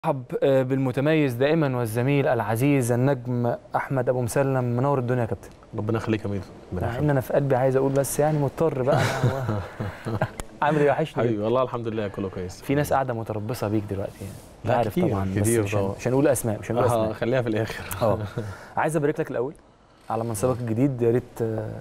مرحب بالمتميز دائما والزميل العزيز النجم احمد ابو مسلم منور الدنيا يا كابتن ربنا يخليك يا ميدو ربنا مع يخليك ان انا في قلبي عايز اقول بس يعني مضطر بقى أنا هو- عامل ايه وحشني حبيبي والله الحمد لله كله كويس في ناس قاعده متربصه بيك دلوقتي يعني لا، أنت عارف كتير، طبعا بس كتير مش, طبعا. هن- مش هنقول اسماء مش هنقول اه اسماء خليها في الاخر اه عايز ابارك لك الاول على منصبك الجديد يا ريت آه،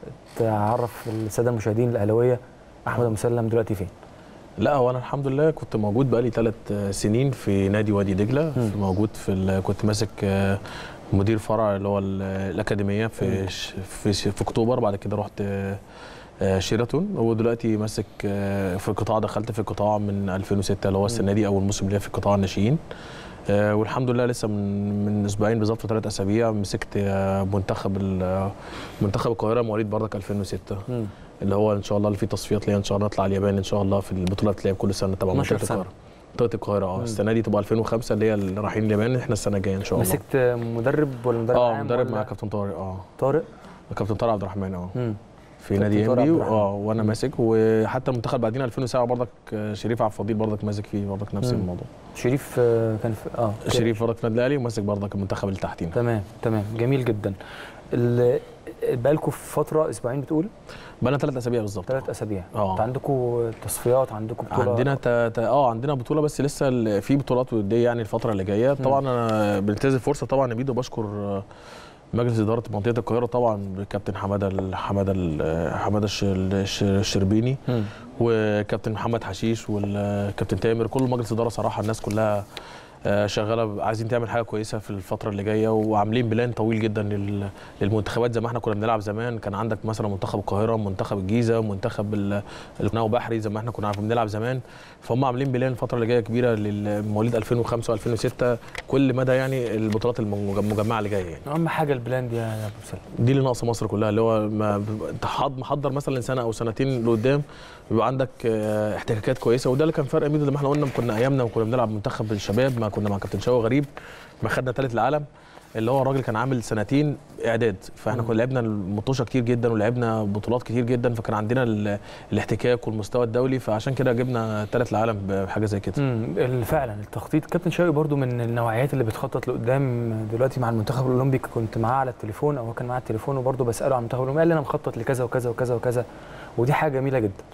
تعرف الساده المشاهدين الاهلاويه احمد ابو مسلم دلوقتي فين لا هو انا الحمد لله كنت موجود بقالي ثلاث سنين في نادي وادي دجله مم. في موجود في ال- كنت ماسك آه، مدير فرع اللي هو ال- الاكاديميه في ش- في ش- في اكتوبر بعد كده رحت آه، آه، شيراتون ودلوقتي ماسك آه، في القطاع دخلت في القطاع من 2006 اللي هو السنه دي اول موسم ليا في قطاع الناشئين آه، والحمد لله لسه من من اسبوعين بالظبط ثلاث اسابيع مسكت آه، منتخب ال- منتخب القاهره مواليد بردك 2006 مم. اللي هو ان شاء الله اللي فيه تصفيات ليا ان شاء الله نطلع اليابان ان شاء الله في البطوله بتلعب كل سنه تبع 12 منطقه سنة. القاهره منطقه القاهره اه مم. السنه دي تبقى 2005 اللي هي اللي رايحين اليابان احنا السنه الجايه ان شاء الله مسكت مدرب ولا مدرب اه عام مدرب ولا مع كابتن طارق اه طارق كابتن طارق عبد الرحمن اه مم. في كابتن نادي طارق ام بي عبد الرحمن. اه وانا ماسك وحتى المنتخب بعدين 2007 برضك آه، شريف عبد الفضيل برضك ماسك فيه برضك نفس مم. الموضوع شريف آه، كان في اه كده. شريف برضك في النادي الاهلي وماسك برضك المنتخب اللي تحتينا تمام تمام جميل جدا ال- بقالكم في فتره اسبوعين بتقول بقى ثلاث اسابيع بالظبط ثلاث اسابيع اه انت عندكم تصفيات عندكم بطوله عندنا تا تا اه عندنا بطوله بس لسه ال- في بطولات وديه يعني الفتره اللي جايه طبعا انا بنتهز الفرصه طبعا يا ميدو بشكر آه، مجلس اداره منطقه القاهره طبعا بالكابتن حماده ال- حماده ال- حماده الش- الش- الشربيني مم. وكابتن محمد حشيش والكابتن تامر كل مجلس اداره صراحه الناس كلها آه، شغاله عايزين تعمل حاجه كويسه في الفتره اللي جايه وعاملين بلان طويل جدا لل- للمنتخبات زي ما احنا كنا بنلعب زمان كان عندك مثلا منتخب القاهره منتخب الجيزه منتخب ال- القناه وبحري زي ما احنا كنا عارفين بنلعب زمان فهم عاملين بلان الفتره اللي جايه كبيره للمواليد 2005 و2006 كل مدى يعني البطولات المج- المجمعه اللي جايه يعني اهم حاجه البلان دي يا ابو سلم دي اللي ناقصه مصر كلها اللي هو ما انت حاض- محضر مثلا سنه او سنتين لقدام بيبقى عندك آه، احتكاكات كويسه وده اللي كان فرق ميدو لما احنا قلنا كنا ايامنا وكنا بنلعب منتخب الشباب ما كنا مع كابتن شوقي غريب ما خدنا ثالث العالم اللي هو الراجل كان عامل سنتين اعداد فاحنا كنا لعبنا المطوشه كتير جدا ولعبنا بطولات كتير جدا فكان عندنا ال- الاحتكاك والمستوى الدولي فعشان كده جبنا ثالث العالم بحاجه زي كده امم فعلا التخطيط كابتن شوقي برضو من النوعيات اللي بتخطط لقدام دلوقتي مع المنتخب الاولمبي كنت معاه على التليفون او هو كان معاه التليفون وبرضو بساله عن المنتخب الاولمبي قال لي انا مخطط لكذا وكذا وكذا وكذا ودي حاجه جميله جدا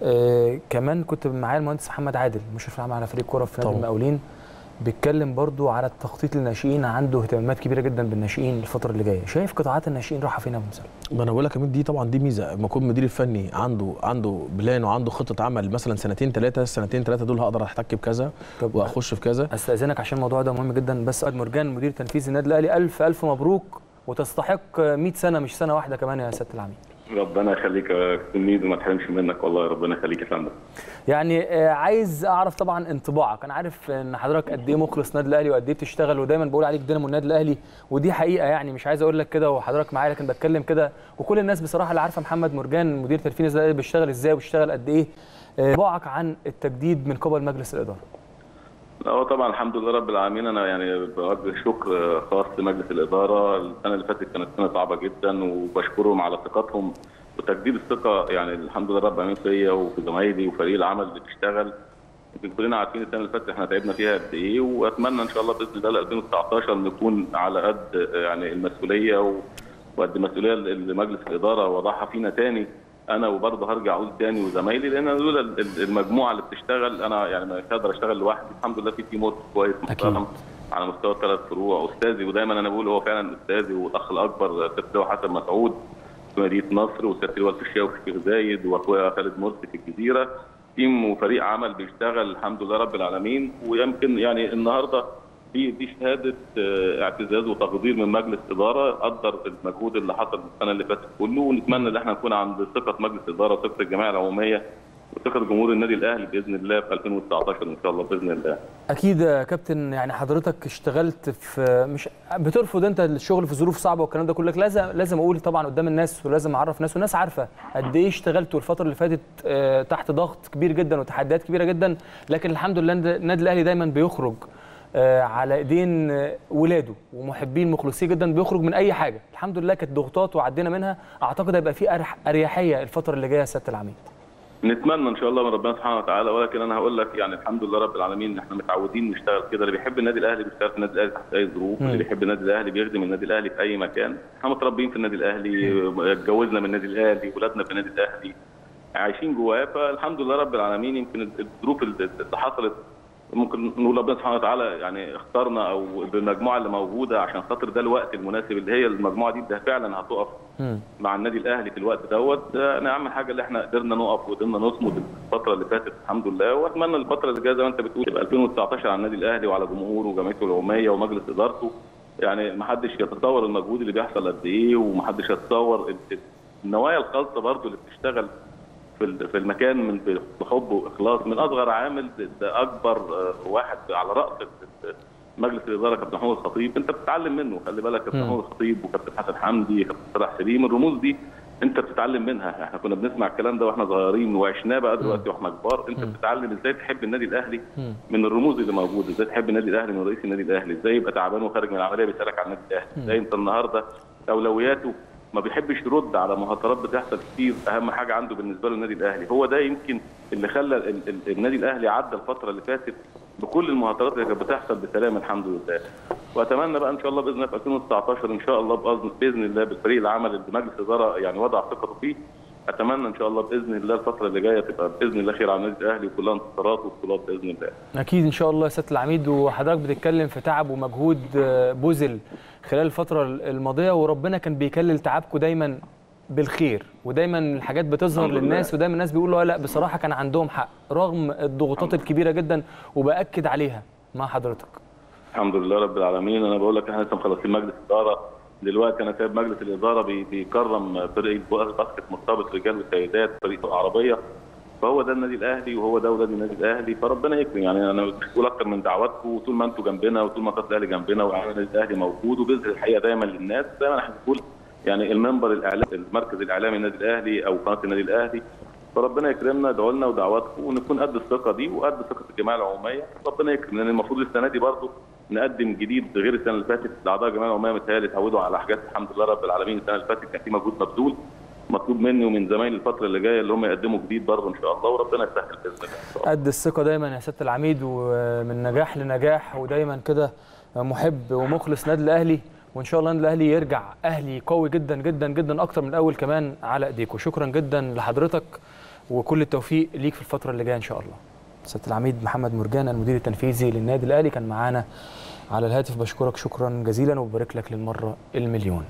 آه كمان كنت معايا المهندس محمد عادل مشرف العام على فريق كوره في نادي طبعا. المقاولين بيتكلم برضو على التخطيط للناشئين عنده اهتمامات كبيره جدا بالناشئين الفتره اللي جايه شايف قطاعات الناشئين رايحه فين يا ابو مسلم ما انا بقول لك يا ميدو دي طبعا دي ميزه لما يكون المدير الفني عنده عنده بلان وعنده خطه عمل مثلا سنتين ثلاثه السنتين ثلاثه دول هقدر احتك بكذا طب واخش في كذا استاذنك عشان الموضوع ده مهم جدا بس اد مرجان مدير تنفيذي النادي الاهلي الف الف مبروك وتستحق 100 سنه مش سنه واحده كمان يا سياده العميد ربنا يخليك يا كابتن ميدو ما تحرمش منك والله ربنا يخليك يا فندم يعني آه، عايز اعرف طبعا انطباعك انا عارف ان حضرتك قد ايه مخلص نادي الاهلي وقد ايه بتشتغل ودايما بقول عليك دينامو النادي الاهلي ودي حقيقه يعني مش عايز اقول لك كده وحضرتك معايا لكن بتكلم كده وكل الناس بصراحه اللي عارفه محمد مرجان مدير تنفيذي النادي الاهلي بيشتغل ازاي وبيشتغل قد ايه آه، انطباعك عن التجديد من قبل مجلس الاداره لا هو طبعا الحمد لله رب العالمين انا يعني بوجه شكر خاص لمجلس الاداره السنه اللي فاتت كانت سنه صعبه جدا وبشكرهم على ثقتهم وتجديد الثقه يعني الحمد لله رب العالمين فيا وفي زمايلي وفريق العمل اللي بيشتغل يمكن كلنا عارفين السنه اللي فاتت احنا تعبنا فيها قد ايه واتمنى ان شاء الله باذن الله 2019 نكون على قد يعني المسؤوليه و- وقد المسؤوليه اللي مجلس الاداره وضعها فينا تاني انا وبرضه هرجع اقول تاني وزمايلي لان أنا لولا ال- ال- المجموعه اللي بتشتغل انا يعني ما اقدر اشتغل لوحدي الحمد لله في تيم ورك كويس أكيد. محترم على مستوى الثلاث فروع استاذي ودايما انا بقول هو فعلا استاذي والاخ الاكبر سيد حسن مسعود في مدينه نصر وسياده اللواء الفيشاوي في الشيخ زايد واخويا خالد مرسي في الجزيره تيم وفريق عمل بيشتغل الحمد لله رب العالمين ويمكن يعني النهارده دي دي شهاده آه، اعتزاز وتقدير من مجلس اداره قدر المجهود اللي حصل السنه اللي فاتت كله ونتمنى ان احنا نكون عند ثقه مجلس الاداره وثقه الجمعيه العموميه وثقه جمهور النادي الاهلي باذن الله في 2019 ان شاء الله باذن الله. اكيد يا كابتن يعني حضرتك اشتغلت في مش بترفض انت الشغل في ظروف صعبه والكلام ده كله لازم لازم اقول طبعا قدام الناس ولازم اعرف ناس والناس عارفه قد ايه اشتغلتوا الفتره اللي فاتت آه، تحت ضغط كبير جدا وتحديات كبيره جدا لكن الحمد لله النادي الاهلي دايما بيخرج آه، على ايدين آه، ولاده ومحبين مخلصين جدا بيخرج من اي حاجه الحمد لله كانت ضغوطات وعدينا منها اعتقد هيبقى في أرح- اريحيه الفتره اللي جايه يا سياده العميد نتمنى ان شاء الله من ربنا سبحانه وتعالى ولكن انا هقول لك يعني الحمد لله رب العالمين احنا متعودين نشتغل كده اللي بيحب النادي الاهلي بيشتغل في النادي الاهلي تحت اي ظروف اللي بيحب النادي الاهلي بيخدم النادي الاهلي في اي مكان احنا متربيين في النادي الاهلي اتجوزنا من النادي الاهلي ولادنا في النادي الاهلي عايشين جواه فالحمد لله رب العالمين يمكن الظروف اللي حصلت ممكن نقول ربنا سبحانه وتعالى يعني اختارنا او بالمجموعه اللي موجوده عشان خاطر ده الوقت المناسب اللي هي المجموعه دي ده فعلا هتقف مع النادي الاهلي في الوقت دوت انا اهم حاجه اللي احنا قدرنا نقف وقدرنا نصمد الفتره اللي فاتت الحمد لله واتمنى الفتره اللي جايه زي ما انت بتقول يبقى 2019 على النادي الاهلي وعلى جمهوره وجمعيته العموميه ومجلس ادارته يعني ما حدش يتصور المجهود اللي بيحصل قد ايه وما حدش يتصور النوايا الخالصه برضو اللي بتشتغل في في المكان من بحب واخلاص من اصغر عامل ده اكبر واحد على راس مجلس الاداره كابتن محمود الخطيب انت بتتعلم منه خلي بالك كابتن محمود الخطيب وكابتن حسن حمدي كابتن صلاح سليم الرموز دي انت بتتعلم منها احنا كنا بنسمع الكلام ده واحنا صغيرين وعشناه بقى دلوقتي واحنا كبار انت بتتعلم ازاي تحب النادي الاهلي من الرموز اللي موجوده ازاي تحب النادي الاهلي من رئيس النادي الاهلي ازاي يبقى تعبان وخارج من العمليه بيسالك عن النادي الاهلي ازاي انت النهارده اولوياته ما بيحبش يرد على مهاترات بتحصل كتير اهم حاجه عنده بالنسبه له النادي الاهلي هو ده يمكن اللي خلى ال ال النادي الاهلي عدى الفتره اللي فاتت بكل المهاترات اللي كانت بتحصل بسلام الحمد لله واتمنى بقى ان شاء الله باذن الله في 2019 ان شاء الله باذن الله بالفريق العمل اللي مجلس الاداره يعني وضع ثقته فيه اتمنى ان شاء الله باذن الله الفتره اللي جايه تبقى باذن الله خير على النادي الاهلي وكلها انتصارات وبطولات باذن الله. اكيد ان شاء الله يا سياده العميد وحضرتك بتتكلم في تعب ومجهود بذل خلال الفتره الماضيه وربنا كان بيكلل تعبكم دايما بالخير ودايما الحاجات بتظهر للناس ودايما الناس بيقولوا لا بصراحه كان عندهم حق رغم الضغوطات الكبيره جدا وباكد عليها مع حضرتك. الحمد لله رب العالمين انا بقول لك احنا لسه مخلصين مجلس اداره دلوقتي انا سايب مجلس الاداره بيكرم فريق باسكت مرتبط رجال وسيدات فريق العربيه فهو ده النادي الاهلي وهو ده اولاد النادي الاهلي فربنا يكرم يعني انا مش بقول اكتر من دعواتكم وطول ما انتم جنبنا وطول ما قناه الاهلي جنبنا والنادي الاهلي موجود وبيظهر الحقيقه دايما للناس زي ما احنا بنقول يعني المنبر الاعلامي المركز الاعلامي النادي الاهلي او قناه النادي الاهلي فربنا يكرمنا ادعوا لنا ودعواتكم ونكون قد الثقه دي وقد ثقه الجمعيه العموميه ربنا يكرم لان المفروض السنه دي برضه نقدم جديد غير السنه اللي فاتت الاعضاء الجمعيه العموميه متهيألي اتعودوا على حاجات الحمد لله رب العالمين السنه اللي فاتت كان في مجهود مبذول مطلوب مني ومن زمايلي الفتره اللي جايه اللي هم يقدموا جديد برضه ان شاء الله وربنا يسهل باذن الله قد الثقه دايما يا سياده العميد ومن نجاح لنجاح ودايما كده محب ومخلص نادي الاهلي وان شاء الله النادي الاهلي يرجع اهلي قوي جدا جدا جدا اكتر من الاول كمان على ايديكم شكرا جدا لحضرتك وكل التوفيق ليك في الفتره اللي جايه ان شاء الله سياده العميد محمد مرجان المدير التنفيذي للنادي الاهلي كان معانا على الهاتف بشكرك شكرا جزيلا وببارك لك للمره المليون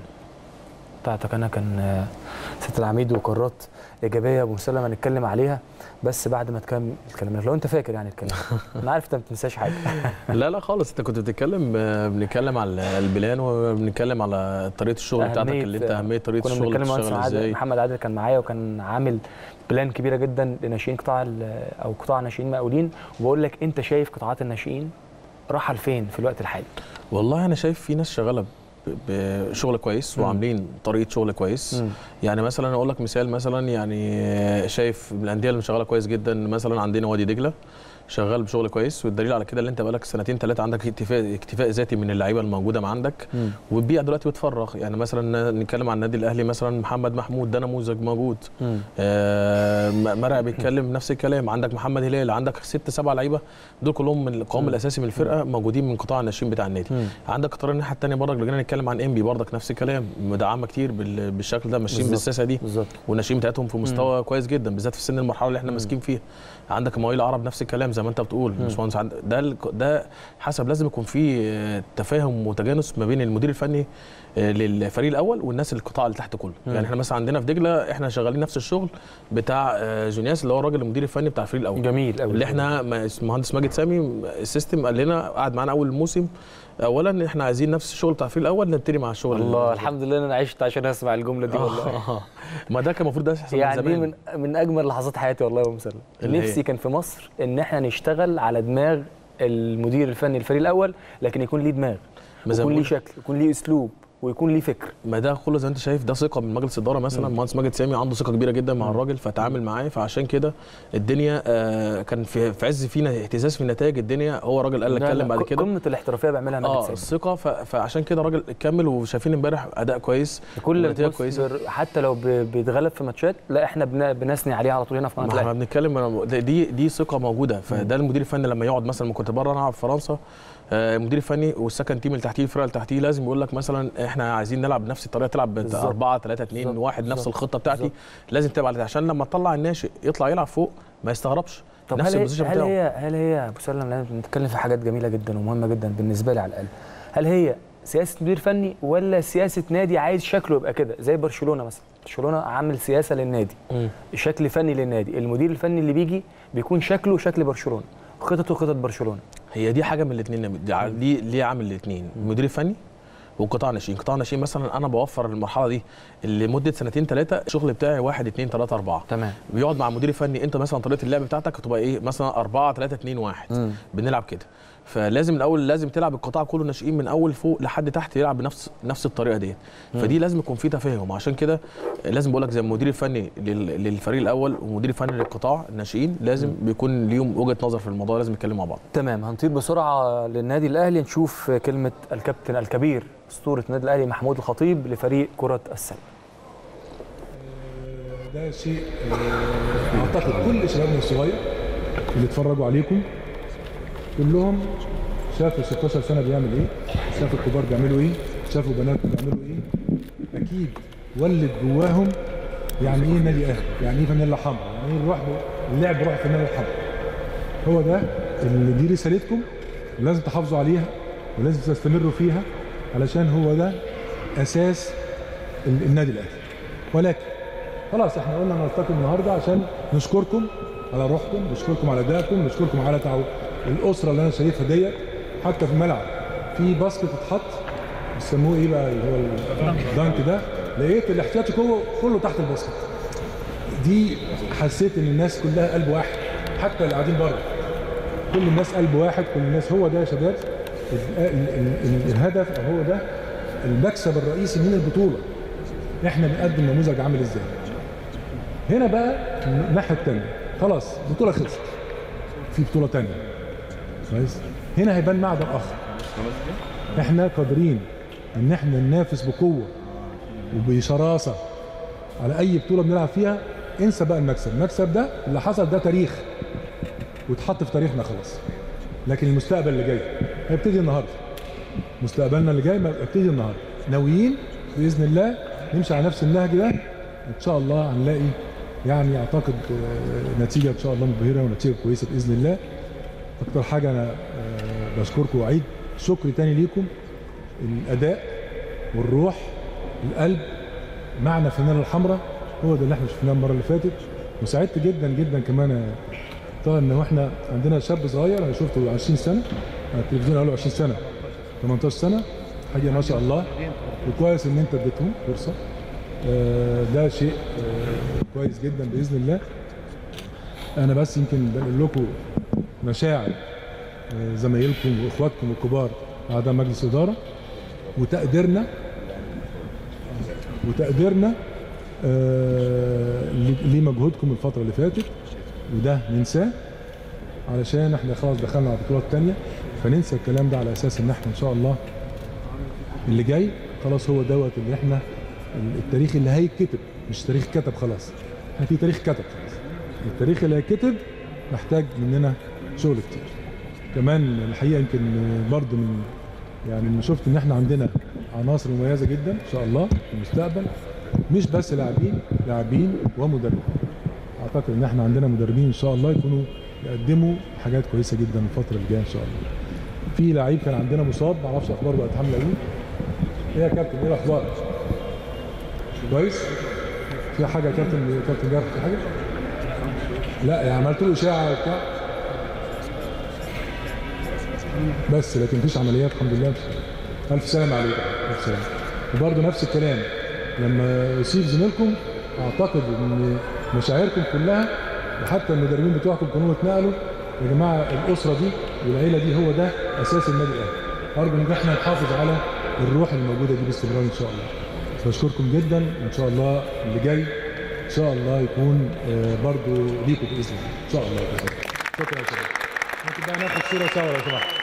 بتاعتك انا كان سياده العميد وقرارات ايجابيه ابو مسلم هنتكلم عليها بس بعد ما تكمل الكلام لو انت فاكر يعني الكلام انا عارف انت ما بتنساش حاجه لا لا خالص انت كنت بتتكلم بنتكلم على البلان وبنتكلم على طريقه الشغل بتاعتك اللي انت اهميه طريقه الشغل بتشتغل ازاي محمد عادل كان معايا وكان عامل بلان كبيره جدا لناشئين قطاع او قطاع ناشئين مقاولين وبقول لك انت شايف قطاعات الناشئين راحه لفين في الوقت الحالي والله انا شايف في ناس شغاله بشغل كويس وعاملين طريقه شغل كويس مم. يعني مثلا اقول لك مثال مثلا يعني شايف الانديه اللي شغاله كويس جدا مثلا عندنا وادي دجله شغال بشغل كويس والدليل على كده اللي انت بقالك سنتين ثلاثه عندك اكتفاء اكتفاء ذاتي من اللعيبه الموجوده ما عندك والبيئه دلوقتي بتفرغ يعني مثلا نتكلم عن النادي الاهلي مثلا محمد محمود ده نموذج موجود آه مرعي بيتكلم نفس الكلام عندك محمد هلال عندك ست سبع لعيبه دول كلهم من القوام الاساسي من الفرقه موجودين من قطاع الناشئين بتاع النادي مم. عندك قطار الناحيه الثانيه برضك لو جينا نتكلم عن انبي برضك نفس الكلام مدعمه كتير بالشكل ده ماشيين بالسياسه دي بالزبط. والناشئين بتاعتهم في مستوى مم. كويس جدا بالذات في سن المرحله اللي احنا ماسكين فيها عندك مواويل العرب نفس الكلام زي ما انت بتقول باشمهندس ده ده حسب لازم يكون في تفاهم وتجانس ما بين المدير الفني للفريق الاول والناس القطاع اللي تحت كله مم. يعني احنا مثلا عندنا في دجله احنا شغالين نفس الشغل بتاع جونياس اللي هو الراجل المدير الفني بتاع الفريق الاول جميل قوي اللي احنا المهندس ماجد سامي السيستم قال لنا قعد معانا اول الموسم اولا احنا عايزين نفس الشغل بتاع الفريق الاول نبتدي مع الشغل الله الحمد لله انا عشت عشان اسمع الجمله دي والله ما ده كان المفروض ده يحصل يعني دي من من اجمل لحظات حياتي والله يا مسلم نفسي كان في مصر ان احنا نشتغل على دماغ المدير الفني للفريق الاول لكن يكون ليه دماغ يكون ليه شكل يكون ليه اسلوب ويكون ليه فكر ما ده كله زي ما انت شايف ده ثقه من مجلس الاداره مثلا المهندس ماجد سامي عنده ثقه كبيره جدا مع الراجل فتعامل معاه فعشان كده الدنيا آه كان في في عز فينا اهتزاز في النتائج الدنيا هو الراجل قال لا، اتكلم لا، بعد ق- كده قمه الاحترافيه بيعملها ماجد اه سامي الثقه ف- فعشان كده الراجل كمل وشايفين امبارح اداء كويس كل ونتيجة بص كويسة. بر- حتى لو ب- بيتغلب في ماتشات لا احنا بن- بنثني عليه على طول هنا في قناه ما احنا الاهلي بنتكلم أنا- ده- دي دي ثقه موجوده فده المدير الفني لما يقعد مثلا لما كنت بره انا العب في فرنسا آه، المدير الفني والسكند تيم اللي تحتيه الفرقه اللي تحتيه لازم يقول لك مثلا احنا عايزين نلعب بنفس الطريقه تلعب بالظبط. 4 3 2 بالظبط. 1 نفس بالظبط. الخطه بتاعتي بالظبط. لازم تبقى على عشان لما تطلع الناشئ يطلع يلعب فوق ما يستغربش طب نفس هل هي البوزيشن هل بتاعه هي هل هي يا ابو سلم لأن بنتكلم في حاجات جميله جدا ومهمه جدا بالنسبه لي على الاقل هل هي سياسه مدير فني ولا سياسه نادي عايز شكله يبقى كده زي برشلونه مثلا برشلونه عامل سياسه للنادي مم. شكل فني للنادي المدير الفني اللي بيجي بيكون شكله شكل برشلونه خططه خطط برشلونه هي دي حاجه من الاثنين دي ع- دي ليه عامل الاثنين المدير الفني وقطاع ناشئين قطاع ناشئين مثلا انا بوفر المرحله دي لمده سنتين ثلاثه الشغل بتاعي 1 2 3 4 تمام بيقعد مع المدير الفني انت مثلا طريقه اللعب بتاعتك هتبقى ايه مثلا 4 3 2 1 مم. بنلعب كده فلازم الاول لازم تلعب القطاع كله ناشئين من اول فوق لحد تحت يلعب بنفس نفس الطريقه ديت فدي لازم يكون في تفاهم عشان كده لازم بقول لك زي المدير الفني لل- للفريق الاول والمدير الفني للقطاع الناشئين لازم بيكون ليهم وجهه نظر في الموضوع لازم يتكلموا مع بعض تمام هنطير بسرعه للنادي الاهلي نشوف كلمه الكابتن الكبير اسطوره النادي الاهلي محمود الخطيب لفريق كره السله ده شيء آه، اعتقد كل شبابنا الصغير اللي اتفرجوا عليكم كلهم شافوا 16 سنه بيعمل ايه شافوا الكبار بيعملوا ايه شافوا بناتهم بيعملوا ايه اكيد ولد جواهم يعني ايه نادي اهلي يعني ايه فانيلا حمراء يعني ايه الروح اللعب روح الفانيلا الحمراء هو ده اللي دي رسالتكم ولازم تحافظوا عليها ولازم تستمروا فيها علشان هو ده اساس ال- النادي الاهلي ولكن خلاص احنا قلنا نلتقي النهارده عشان نشكركم على روحكم نشكركم على ادائكم نشكركم على تعاو الاسره اللي انا شايفها ديت حتى في الملعب في باسكت اتحط بيسموه ايه بقى اللي هو الدانك ده لقيت الاحتياطي كله كله تحت الباسكت دي حسيت ان الناس كلها قلب واحد حتى اللي قاعدين بره كل الناس قلب واحد كل الناس هو ده يا شباب ال- ال- ال- الهدف او هو ده المكسب الرئيسي من البطوله احنا بنقدم نموذج عامل ازاي هنا بقى الناحيه الثانيه خلاص البطوله خلصت في بطوله ثانيه كويس هنا هيبان معدن اخر احنا قادرين ان احنا ننافس بقوه وبشراسه على اي بطوله بنلعب فيها انسى بقى المكسب المكسب ده اللي حصل ده تاريخ واتحط في تاريخنا خلاص لكن المستقبل اللي جاي هيبتدي النهارده مستقبلنا اللي جاي هيبتدي النهارده ناويين باذن الله نمشي على نفس النهج ده ان شاء الله هنلاقي يعني اعتقد آه، نتيجه ان شاء الله مبهره ونتيجه كويسه باذن الله اكتر حاجه انا آه، بشكركم واعيد شكر تاني ليكم الاداء والروح القلب معنى الفانيلا الحمراء هو ده اللي احنا شفناه المره اللي فاتت وسعدت جدا جدا كمان يا طه ان احنا عندنا شاب صغير انا شفته 20 سنه على التلفزيون قالوا 20 سنه 18 سنه حاجه ما شاء الله وكويس ان انت اديتهم فرصه آه، ده شيء آه، كويس جدا باذن الله انا بس يمكن بقول لكم مشاعر آه، زمايلكم واخواتكم الكبار اعضاء مجلس اداره وتقديرنا وتقديرنا آه، ل- لمجهودكم الفتره اللي فاتت وده ننساه علشان احنا خلاص دخلنا على بطولات تانية فننسى الكلام ده على اساس ان احنا ان شاء الله اللي جاي خلاص هو دوت اللي احنا التاريخ اللي هيتكتب مش تاريخ كتب خلاص احنا في تاريخ كتب خلاص التاريخ اللي هيتكتب محتاج مننا شغل كتير كمان الحقيقه يمكن برضه من يعني لما شفت ان احنا عندنا عناصر مميزه جدا ان شاء الله في المستقبل مش بس لاعبين لاعبين ومدربين اعتقد ان احنا عندنا مدربين ان شاء الله يكونوا يقدموا حاجات كويسه جدا الفتره اللي جايه ان شاء الله في لعيب كان عندنا مصاب ما اعرفش اخباره بقت عامله ايه ايه يا كابتن ايه الاخبار كويس في حاجه يا كابتن كابتن جاب في حاجه لا يعني عملت له اشاعه وبتاع بس لكن مفيش عمليات الحمد لله الف سلامه عليك الف سلامه وبرضه نفس الكلام لما يصيب زميلكم اعتقد ان مشاعركم كلها وحتى المدربين بتوعكم كانوا اتنقلوا يا جماعه الاسره دي والعيله دي هو ده اساس النادي الاهلي ارجو ان احنا نحافظ على الروح الموجوده دي باستمرار ان شاء الله بشكركم جدا وان شاء الله اللي جاي ان شاء الله يكون آه، برضو ليكم باذن الله ان شاء الله بإذن الله. شكرا يا شباب ممكن بقى ناخد صوره سوا لو سمحت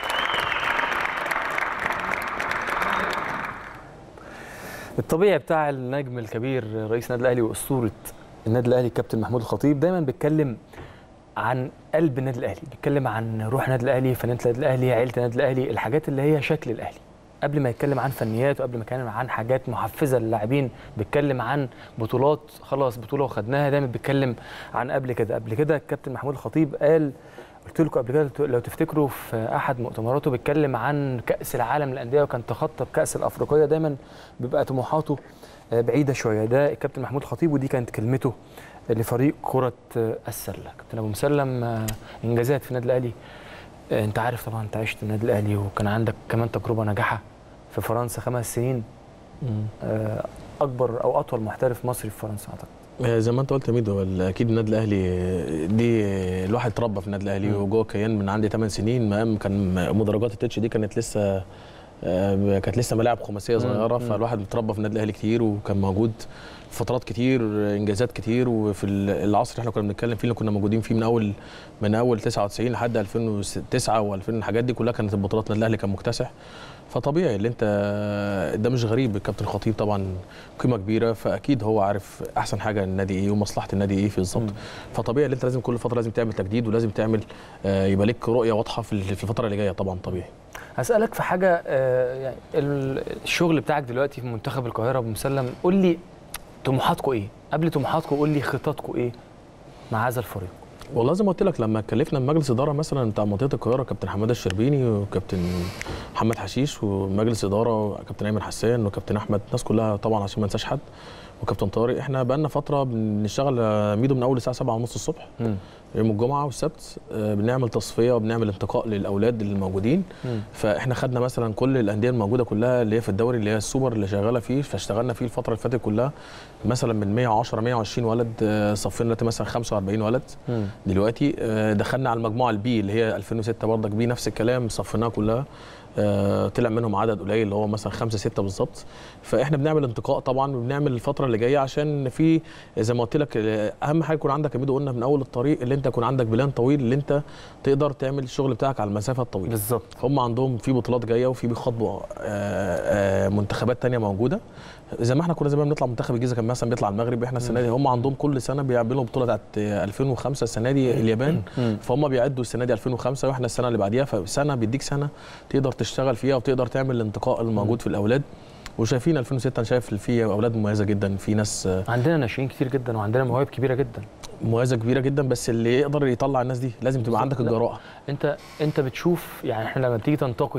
الطبيعي بتاع النجم الكبير رئيس النادي الاهلي واسطوره النادي الاهلي الكابتن محمود الخطيب دايما بيتكلم عن قلب النادي الاهلي بيتكلم عن روح النادي الاهلي فنانه النادي الاهلي عيله النادي الاهلي الحاجات اللي هي شكل الاهلي قبل ما يتكلم عن فنيات وقبل ما يتكلم عن حاجات محفزه للاعبين بيتكلم عن بطولات خلاص بطوله وخدناها دايما بيتكلم عن قبل كده قبل كده الكابتن محمود الخطيب قال قلت لكم قبل كده لو تفتكروا في احد مؤتمراته بيتكلم عن كاس العالم للانديه وكان تخطى بكاس الافريقيه دايما بيبقى طموحاته آه، بعيده شويه ده الكابتن محمود الخطيب ودي كانت كلمته لفريق كره آه، السله كابتن ابو مسلم آه، انجازات في النادي الاهلي آه، انت عارف طبعا انت عشت في النادي الاهلي وكان عندك كمان تجربه ناجحه في فرنسا خمس سنين آه، اكبر او اطول محترف مصري في فرنسا اعتقد آه، زي ما انت قلت يا ميدو ال- اكيد النادي الاهلي آه، دي آه، الواحد اتربى في النادي الاهلي مم. وجوه كيان من عندي 8 سنين مقام كان مدرجات التتش دي كانت لسه آه، كانت لسه ملاعب خماسيه صغيره مم. فالواحد اتربى في النادي الاهلي كتير وكان موجود في فترات كتير آه، انجازات كتير وفي ال- العصر اللي احنا كنا بنتكلم فيه اللي كنا موجودين فيه من اول من اول 99 لحد 2009 و2000 الحاجات دي كلها كانت البطولات النادي الاهلي كان مكتسح فطبيعي اللي انت ده مش غريب الكابتن خطيب طبعا قيمه كبيره فاكيد هو عارف احسن حاجه النادي ايه ومصلحه النادي ايه في بالظبط مم. فطبيعي اللي انت لازم كل فتره لازم تعمل تجديد ولازم تعمل آه، يبقى لك رؤيه واضحه في في الفتره اللي جايه طبعا طبيعي هسألك في حاجة آه، يعني ال- الشغل بتاعك دلوقتي في منتخب القاهرة أبو مسلم قول لي طموحاتكم إيه؟ قبل طموحاتكم قول لي خططكم إيه مع هذا الفريق؟ والله زي ما قلت لك لما اتكلفنا بمجلس اداره مثلا بتاع منطقه القاهره كابتن حماده الشربيني وكابتن محمد حشيش ومجلس اداره وكابتن ايمن حسان وكابتن احمد الناس كلها طبعا عشان ما انساش حد وكابتن طارق احنا بقالنا فتره بنشتغل آه، ميدو من اول الساعه 7 ونص الصبح مم. يوم الجمعه والسبت آه، بنعمل تصفيه وبنعمل انتقاء للاولاد اللي موجودين مم. فاحنا خدنا مثلا كل الانديه الموجوده كلها اللي هي في الدوري اللي هي السوبر اللي شغاله فيه فاشتغلنا فيه الفتره اللي فاتت كلها مثلا من 110 120 ولد آه، صفينا دلوقتي مثلا 45 ولد مم. دلوقتي آه، دخلنا على المجموعه البي اللي هي 2006 برضك بي نفس الكلام صفيناها كلها آه، طلع منهم عدد قليل اللي هو مثلا خمسة ستة بالظبط فاحنا بنعمل انتقاء طبعا وبنعمل الفتره اللي جايه عشان في زي ما قلت لك آه، اهم حاجه يكون عندك يا ميدو قلنا من اول الطريق اللي انت يكون عندك بلان طويل اللي انت تقدر تعمل الشغل بتاعك على المسافه الطويله بالظبط هم عندهم في بطولات جايه وفي بيخاطبوا آه، آه، منتخبات تانية موجوده زي ما احنا كنا زمان بنطلع منتخب الجيزه كان مثلا بيطلع المغرب احنا السنه دي هم عندهم كل سنه بيعملوا بطوله بتاعت آه، 2005 السنه دي اليابان مم. فهم بيعدوا السنه دي 2005 واحنا السنه اللي بعديها فسنه بيديك سنه تقدر تشتغل فيها وتقدر تعمل الانتقاء الموجود في الاولاد وشايفين 2006 انا شايف في اولاد مميزه جدا في ناس آه، عندنا ناشئين كتير جدا وعندنا مواهب كبيرة جدا مميزه كبيره جدا بس اللي يقدر يطلع الناس دي لازم تبقى عندك لا. الجراءه أنت أنت بتشوف يعني إحنا لما بتيجي تنتقي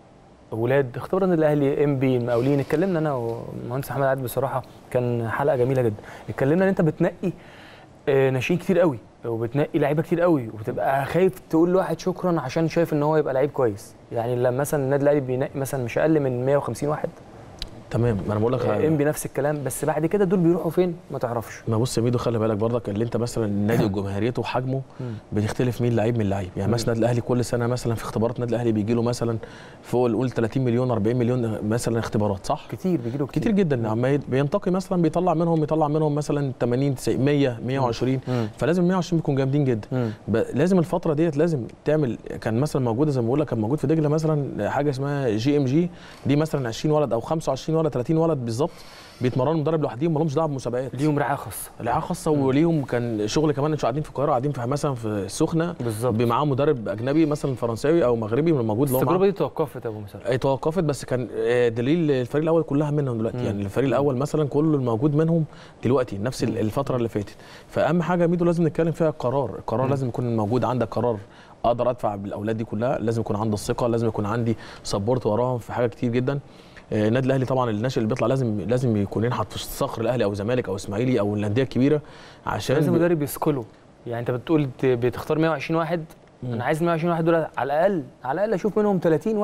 ولاد اختبرنا الاهلي ام بي المقاولين اتكلمنا انا ومهندس محمد عادل بصراحه كان حلقه جميله جدا اتكلمنا ان انت بتنقي آه، ناشئين كتير قوي وبتنقي لعيبه كتير قوي وبتبقى خايف تقول لواحد شكرا عشان شايف ان هو يبقى لعيب كويس يعني لما مثلا النادي الاهلي بينقي مثلا مش اقل من 150 واحد تمام ما انا بقول لك آه، ام بي نفس الكلام بس بعد كده دول بيروحوا فين ما تعرفش ما بص يا ميدو خلي بالك برضك اللي انت مثلا النادي وجماهيريته وحجمه بتختلف مين لعيب من لعيب يعني مثلا النادي الاهلي كل سنه مثلا في اختبارات النادي الاهلي بيجي له مثلا فوق نقول 30 مليون 40 مليون مثلا اختبارات صح كتير بيجيله كتير, كتير جدا عما يت- بينتقي مثلا بيطلع منهم يطلع منهم مثلا 80 90 100 120 مم. فلازم 120 بيكونوا جامدين جدا مم. ب- لازم الفتره ديت لازم تعمل كان مثلا موجوده زي ما بقول لك كان موجود في دجله مثلا حاجه اسمها جي ام جي دي مثلا 20 ولد او 25 ولد 30 ولد بالظبط بيتمرنوا مدرب لوحدهم ما لهمش دعوه بمسابقات ليهم رعايه خاصه رعايه خاصه وليهم كان شغل كمان انتوا قاعدين في القاهره قاعدين في مثلا في السخنه بالظبط معاه مدرب اجنبي مثلا فرنساوي او مغربي من الموجود اللي هو معاه. التجربه دي توقفت يا ابو مسلم اي توقفت بس كان آه، دليل الفريق الاول كلها منهم دلوقتي مم. يعني الفريق الاول مثلا كله الموجود منهم دلوقتي نفس ال- الفتره اللي فاتت فاهم حاجه يا ميدو لازم نتكلم فيها القرار القرار مم. لازم يكون موجود عندك قرار اقدر ادفع بالاولاد دي كلها لازم يكون عندي الثقه لازم يكون عندي سبورت وراهم في حاجات كتير جدا آه، النادي الاهلي طبعا الناشئ اللي بيطلع لازم لازم يكون ينحط في صخر الاهلي او الزمالك او اسماعيلي او الانديه الكبيره عشان لازم بي- مدرب يسكله يعني انت بتقول ت- بتختار 120 واحد مم. انا عايز 120 واحد دول على الاقل على الاقل اشوف منهم 30 واحد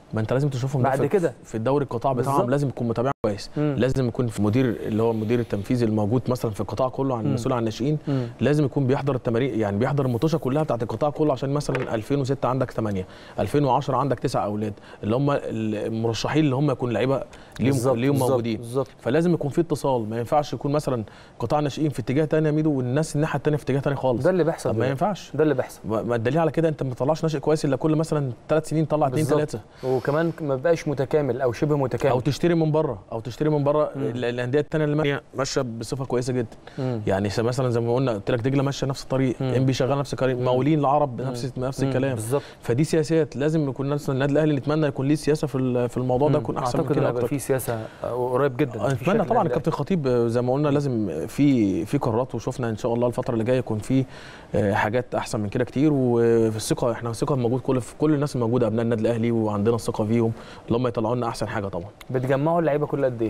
ما انت لازم تشوفهم ده بعد في- كده. في الدوري القطاع بتاعهم بالظبط. لازم يكون متابع كويس مم. لازم يكون في مدير اللي هو المدير التنفيذي الموجود مثلا في القطاع كله عن مم. المسؤول عن الناشئين مم. لازم يكون بيحضر التمارين يعني بيحضر المطوشه كلها بتاعت القطاع كله عشان مثلا 2006 عندك 8 2010 عندك 9 اولاد اللي هم المرشحين اللي هم يكون لعيبه ليهم بالظبط، ليهم بالظبط، موجودين بالظبط فلازم يكون في اتصال ما ينفعش يكون مثلا قطاع ناشئين في اتجاه تاني يا ميدو والناس الناحيه التانيه في اتجاه تاني خالص ده اللي بيحصل طب ما دلوقتي. ينفعش ده اللي بيحصل ما ما الدليل على كده انت ما بتطلعش ناشئ كويس الا كل مثلا ثلاث سنين طلع اثنين بالظبط. ثلاثه وكمان ما بقاش متكامل او شبه متكامل او تشتري من بره او تشتري من بره ال- الانديه الثانيه اللي ماشيه- ماشيه بصفه كويسه جدا مم. يعني س- مثلا زي ما قلنا قلت لك دجله ماشيه نفس الطريق مم. ام بي شغال نفس الطريق مقاولين العرب نفس نفس مم. الكلام بالظبط فدي سياسات لازم يكون مثلا النادي الاهلي نتمنى يكون ليه سياسه في ال- في الموضوع ده مم. يكون احسن من اعتقد كده ان هيبقى اكتر في سياسه آه، قريب جدا في اتمنى شكل طبعا الأهلي. الكابتن خطيب آه، زي ما قلنا لازم في في قرارات وشفنا ان شاء الله الفتره اللي جايه يكون في آه، حاجات احسن من كده كتير وفي الثقه احنا الثقه موجود كل في كل الناس الموجوده ابناء النادي الاهلي وعندنا الثقه فيهم اللي هم يطلعوا لنا احسن حاجه طبعا بتجمعوا اللعيبه كل قد ايه؟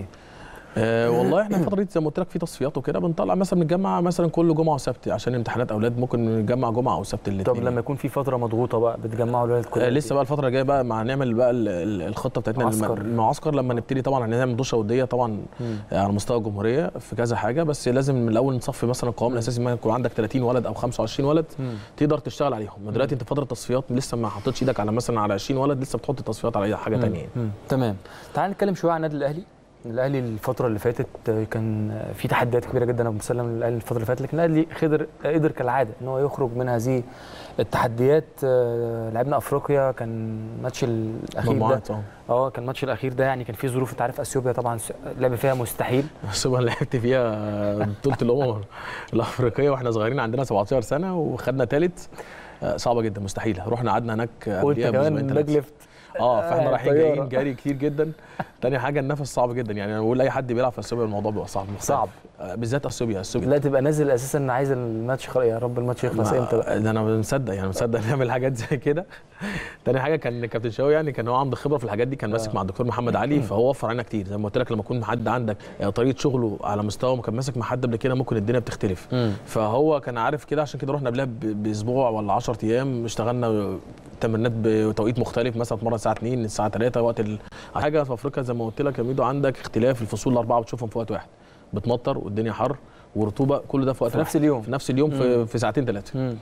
أه والله احنا الفتره دي زي ما قلت لك في تصفيات وكده بنطلع مثلا بنتجمع مثلا كل جمعه وسبت عشان امتحانات اولاد ممكن نتجمع جمعه او سبت الاثنين طب لما يكون في فتره مضغوطه بقى بتجمعوا الولاد كل آه قد لسه إيه؟ بقى الفتره الجايه بقى مع نعمل بقى ال- ال- الخطه بتاعتنا معسكر. الم- المعسكر لما نبتدي طبعا هنعمل دوشه وديه طبعا مم. آه، على مستوى الجمهوريه في كذا حاجه بس لازم من الاول نصفي مثلا القوام الاساسي ما يكون عندك 30 ولد او 25 ولد مم. تقدر تشتغل عليهم ما دلوقتي انت فتره تصفيات لسه ما حطيتش ايدك على مثلا على 20 ولد لسه بتحط تصفيات على أي حاجه ثانيه يعني. مم. تمام تعال نتكلم شويه عن النادي الاهلي الاهلي الفتره اللي فاتت آه، كان آه، في تحديات كبيره جدا ابو مسلم للاهلي الفتره اللي فاتت لكن الاهلي قدر قدر كالعاده ان هو يخرج من هذه التحديات آه، لعبنا افريقيا كان الماتش الاخير ده مجموعات اه اه كان الماتش الاخير ده يعني كان فيه ظروف انت عارف اثيوبيا طبعا س- لعب فيها مستحيل بس انا لعبت فيها بطوله الامم الافريقيه واحنا صغيرين عندنا 17 سنه وخدنا ثالث صعبه جدا مستحيله رحنا قعدنا هناك وانت قبليها كمان بأسبوعين تلاتة. باك ليفت اه فاحنا آه، رايحين طيارة. جايين جري كتير جدا تاني حاجه النفس صعب جدا يعني انا بقول لاي حد بيلعب في اثيوبيا الموضوع بيبقى صعب مختلف. صعب. آه، بالذات اثيوبيا اثيوبيا لا تبقى نازل اساسا عايز الماتش خلاص يا رب الماتش يخلص ما- امتى بقى ده انا مصدق يعني مصدق نعمل حاجات زي كده تاني حاجه كان كابتن شاوي يعني كان هو عنده خبره في الحاجات دي كان ماسك مع الدكتور محمد علي فهو وفر علينا كتير زي ما قلت لك لما يكون حد عندك آه، طريقه شغله على مستوى كان ماسك مع حد قبل كده ممكن الدنيا بتختلف مم. فهو كان عارف كده عشان كده رحنا قبلها ب- باسبوع ولا 10 ايام اشتغلنا تمرينات بتوقيت مختلف مثلا اتمرن الساعه 2 الساعه 3 وقت ال... حاجه في افريقيا زي ما قلت لك يا ميدو عندك اختلاف الفصول الاربعه بتشوفهم في وقت واحد بتمطر والدنيا حر ورطوبه كل ده في وقت في واحد. نفس اليوم في نفس اليوم في, في ساعتين ثلاثه مم.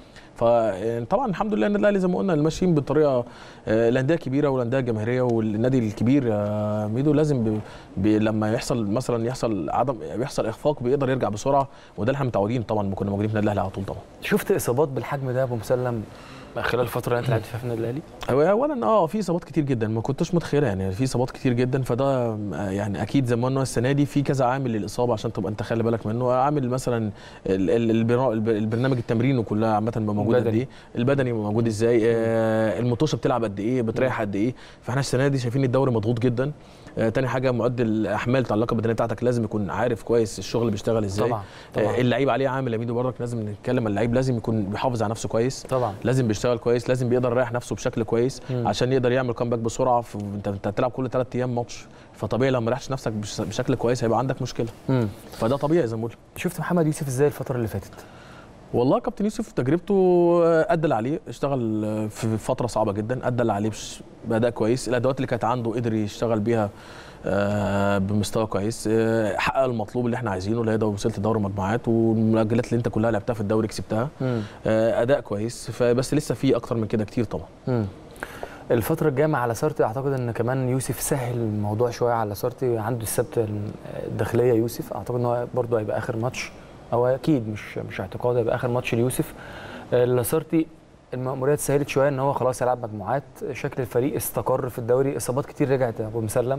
فطبعا الحمد لله النادي الاهلي زي ما قلنا ماشيين بالطريقه آه، الانديه الكبيره والانديه الجماهيريه والنادي الكبير يا ميدو لازم ب... ب... لما يحصل مثلا يحصل عدم يحصل اخفاق بيقدر يرجع بسرعه وده اللي احنا متعودين طبعا ما كنا موجودين في النادي الاهلي على طول طبعا شفت اصابات بالحجم ده يا ابو مسلم خلال الفتره اللي انت لعبت فيها في النادي الاهلي هو اولا اه في اصابات كتير جدا ما كنتش متخيلها يعني في اصابات كتير جدا فده آه، يعني اكيد زي ما قلنا السنه دي في كذا عامل للاصابه عشان تبقى انت خلي بالك منه عامل مثلا ال- ال- البرا- الب- البرنامج التمرين وكلها عامه بيبقى موجود قد البدني. ايه البدني بيبقى موجود ازاي آه المطوشه بتلعب قد ايه بتريح قد ايه فاحنا السنه دي شايفين الدوري مضغوط جدا آه تاني حاجه معدل الاحمال بتاع اللياقه البدنيه بتاعتك لازم يكون عارف كويس الشغل بيشتغل ازاي طبعا طبعا آه اللعيب عليه عامل يا ميدو برضك لازم نتكلم اللعيب لازم يكون بيحافظ على نفسه كويس طبعا لازم بيشتغل كويس لازم بيقدر يريح نفسه بشكل كويس مم. عشان يقدر يعمل كامباك بسرعه في انت انت هتلعب كل ثلاث ايام ماتش فطبيعي لو ما ريحتش نفسك بش- بشكل كويس هيبقى عندك مشكله مم. فده طبيعي زي ما بقول شفت محمد يوسف ازاي الفتره اللي فاتت والله كابتن يوسف تجربته ادى اللي عليه اشتغل في فتره صعبه جدا ادى اللي عليه بش- باداء كويس الادوات اللي كانت عنده قدر يشتغل بيها آه، بمستوى كويس آه، حقق المطلوب اللي احنا عايزينه اللي هي ده وصلت دوري مجموعات والمؤجلات اللي انت كلها لعبتها في الدوري كسبتها مم. آه، اداء كويس فبس لسه في اكتر من كده كتير طبعا مم. الفترة الجاية مع لاسارتي اعتقد ان كمان يوسف سهل الموضوع شوية على لاسارتي عنده السبت الداخلية يوسف اعتقد ان هو برضه هيبقى اخر ماتش او اكيد مش مش اعتقاد هيبقى اخر ماتش ليوسف آه، لاسارتي المأموريات سهلت شوية ان هو خلاص هيلعب مجموعات شكل الفريق استقر في الدوري اصابات كتير رجعت يا ابو مسلم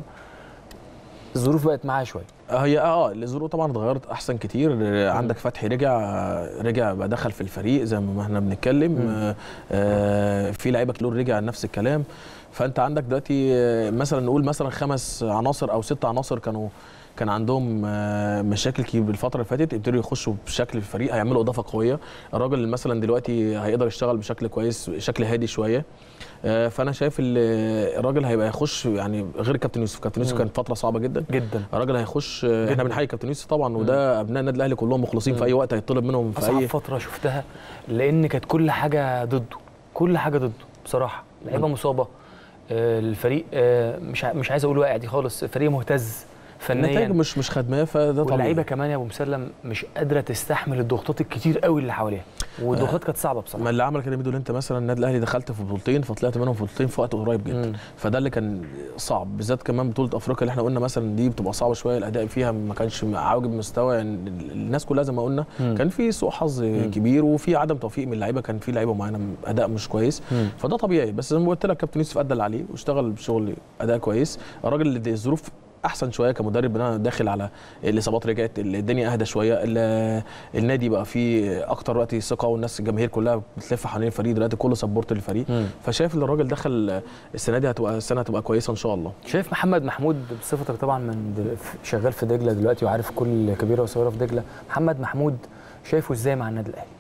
الظروف بقت معاه شوية هي اه الظروف طبعا اتغيرت احسن كتير آه، عندك فتحي رجع آه، رجع بقى دخل في الفريق زي ما احنا بنتكلم آه، آه، في لعيبه كتير رجع نفس الكلام فانت عندك دلوقتي آه، مثلا نقول مثلا خمس عناصر او ست عناصر كانوا كان عندهم آه، مشاكل كبيره الفتره اللي فاتت ابتدوا يخشوا بشكل في الفريق هيعملوا اضافه قويه الراجل مثلا دلوقتي هيقدر يشتغل بشكل كويس شكل هادي شويه آه، فانا شايف ال- الراجل هيبقى يخش يعني غير كابتن يوسف كابتن يوسف مم. كانت فتره صعبه جدا جدا الراجل هيخش احنا جداً. بنحيي كابتن يوسف طبعا وده ابناء النادي الاهلي كلهم مخلصين مم. في اي وقت هيطلب منهم في اصعب اي فترة شفتها لان كانت كل حاجة ضده كل حاجة ضده بصراحة لعيبة مصابة آه، الفريق آه، مش ع- مش عايز اقول واقع دي خالص فريق مهتز النتائج فنيا مش مش خدماه فده طبيعي واللعيبه كمان يا ابو مسلم مش قادره تستحمل الضغوطات الكتير قوي اللي حواليها والضغوطات كانت صعبه ما بصراحه اللي عمل كده ميدو اللي انت مثلا النادي الاهلي دخلت في بطولتين فطلعت منهم في بطولتين في وقت قريب جدا مم. فده اللي كان صعب بالذات كمان بطوله افريقيا اللي احنا قلنا مثلا دي بتبقى صعبه شويه الاداء فيها ما كانش عاجب مستوى يعني الناس كلها زي ما قلنا مم. كان في سوء حظ كبير وفي عدم توفيق من اللعيبه كان في لعيبه معينه اداء مش كويس مم. فده طبيعي بس زي ما قلت لك كابتن يوسف ادى اللي عليه واشتغل بشغل اداء كويس الراجل اللي الظروف احسن شويه كمدرب انا داخل على الاصابات رجعت الدنيا اهدى شويه ال- النادي بقى فيه اكتر وقت ثقه والناس الجماهير كلها بتلف حوالين الفريق دلوقتي كله سبورت للفريق مم. فشايف ان الراجل دخل السنه دي هتبقى السنه هتبقى كويسه ان شاء الله شايف محمد محمود بصفتك طبعا من د- شغال في دجله دلوقتي وعارف كل كبيره وصغيره في دجله محمد محمود شايفه ازاي مع النادي الاهلي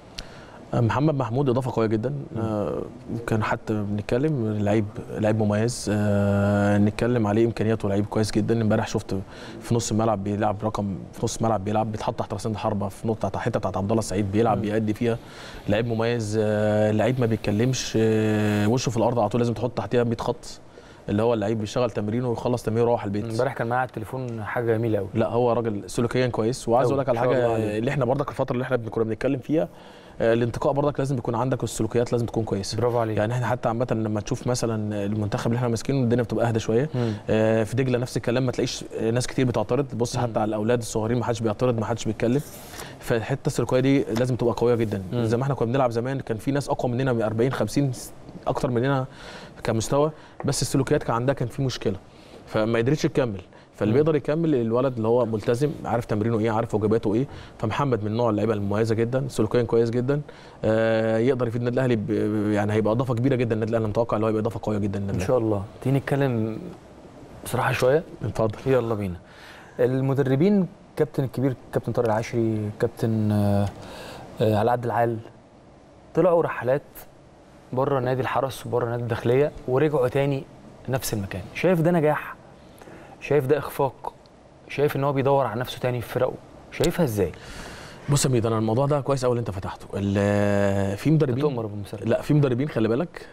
محمد محمود اضافه قويه جدا آه، كان حتى بنتكلم لعيب لعيب مميز آه، نتكلم عليه امكانياته لعيب كويس جدا امبارح شفت في نص الملعب بيلعب رقم في نص الملعب بيلعب بيتحط تحت راسين الحربه في نقطه تحت الحته بتاعت عبد الله السعيد بيلعب بيأدي فيها لعيب مميز آه، لعيب ما بيتكلمش آه، وشه في الارض على طول لازم تحط تحتيها 100 خط اللي هو اللعيب بيشتغل تمرينه ويخلص تمرينه ويروح البيت امبارح كان معاه على التليفون حاجه جميله قوي لا هو راجل سلوكيا كويس وعايز أوي، اقول لك على ما شاء الله حاجه عليه. اللي احنا برضك الفتره اللي احنا كنا بنتكلم فيها آه، الانتقاء برضك لازم يكون عندك والسلوكيات لازم تكون كويسه برافو عليك يعني احنا حتى عامه لما تشوف مثلا المنتخب اللي احنا ماسكينه الدنيا بتبقى اهدى شويه مم. آه، في دجله نفس الكلام ما تلاقيش آه، ناس كتير بتعترض بص حتى على الاولاد الصغيرين ما حدش بيعترض ما حدش بيتكلم فالحته السلوكيه دي لازم تبقى قويه جدا مم. زي ما احنا كنا بنلعب زمان كان في ناس اقوى مننا ب 40 50 اكتر مننا كمستوى بس السلوكيات كان عندها كان في مشكله فما قدرتش تكمل فاللي مم. بيقدر يكمل الولد اللي هو ملتزم عارف تمرينه ايه عارف واجباته ايه فمحمد من نوع اللعيبه المميزه جدا سلوكيا كويس جدا آه يقدر يفيد النادي الاهلي ب- يعني هيبقى اضافه كبيره جدا النادي الاهلي أنا متوقع ان هو هيبقى اضافه قويه جدا للنادي ان الأهلي. شاء الله تيجي نتكلم بصراحه شويه اتفضل يلا بينا المدربين كابتن الكبير كابتن طارق العشري كابتن آه، آه، علاء عبد العال طلعوا رحلات بره نادي الحرس وبره نادي الداخليه ورجعوا تاني نفس المكان شايف ده نجاح شايف ده اخفاق شايف ان هو بيدور على نفسه تاني في فرقه شايفها ازاي بص يا ميدو انا الموضوع ده كويس قوي اللي انت فتحته ال- في مدربين تؤمر بمسلم لا في مدربين خلي بالك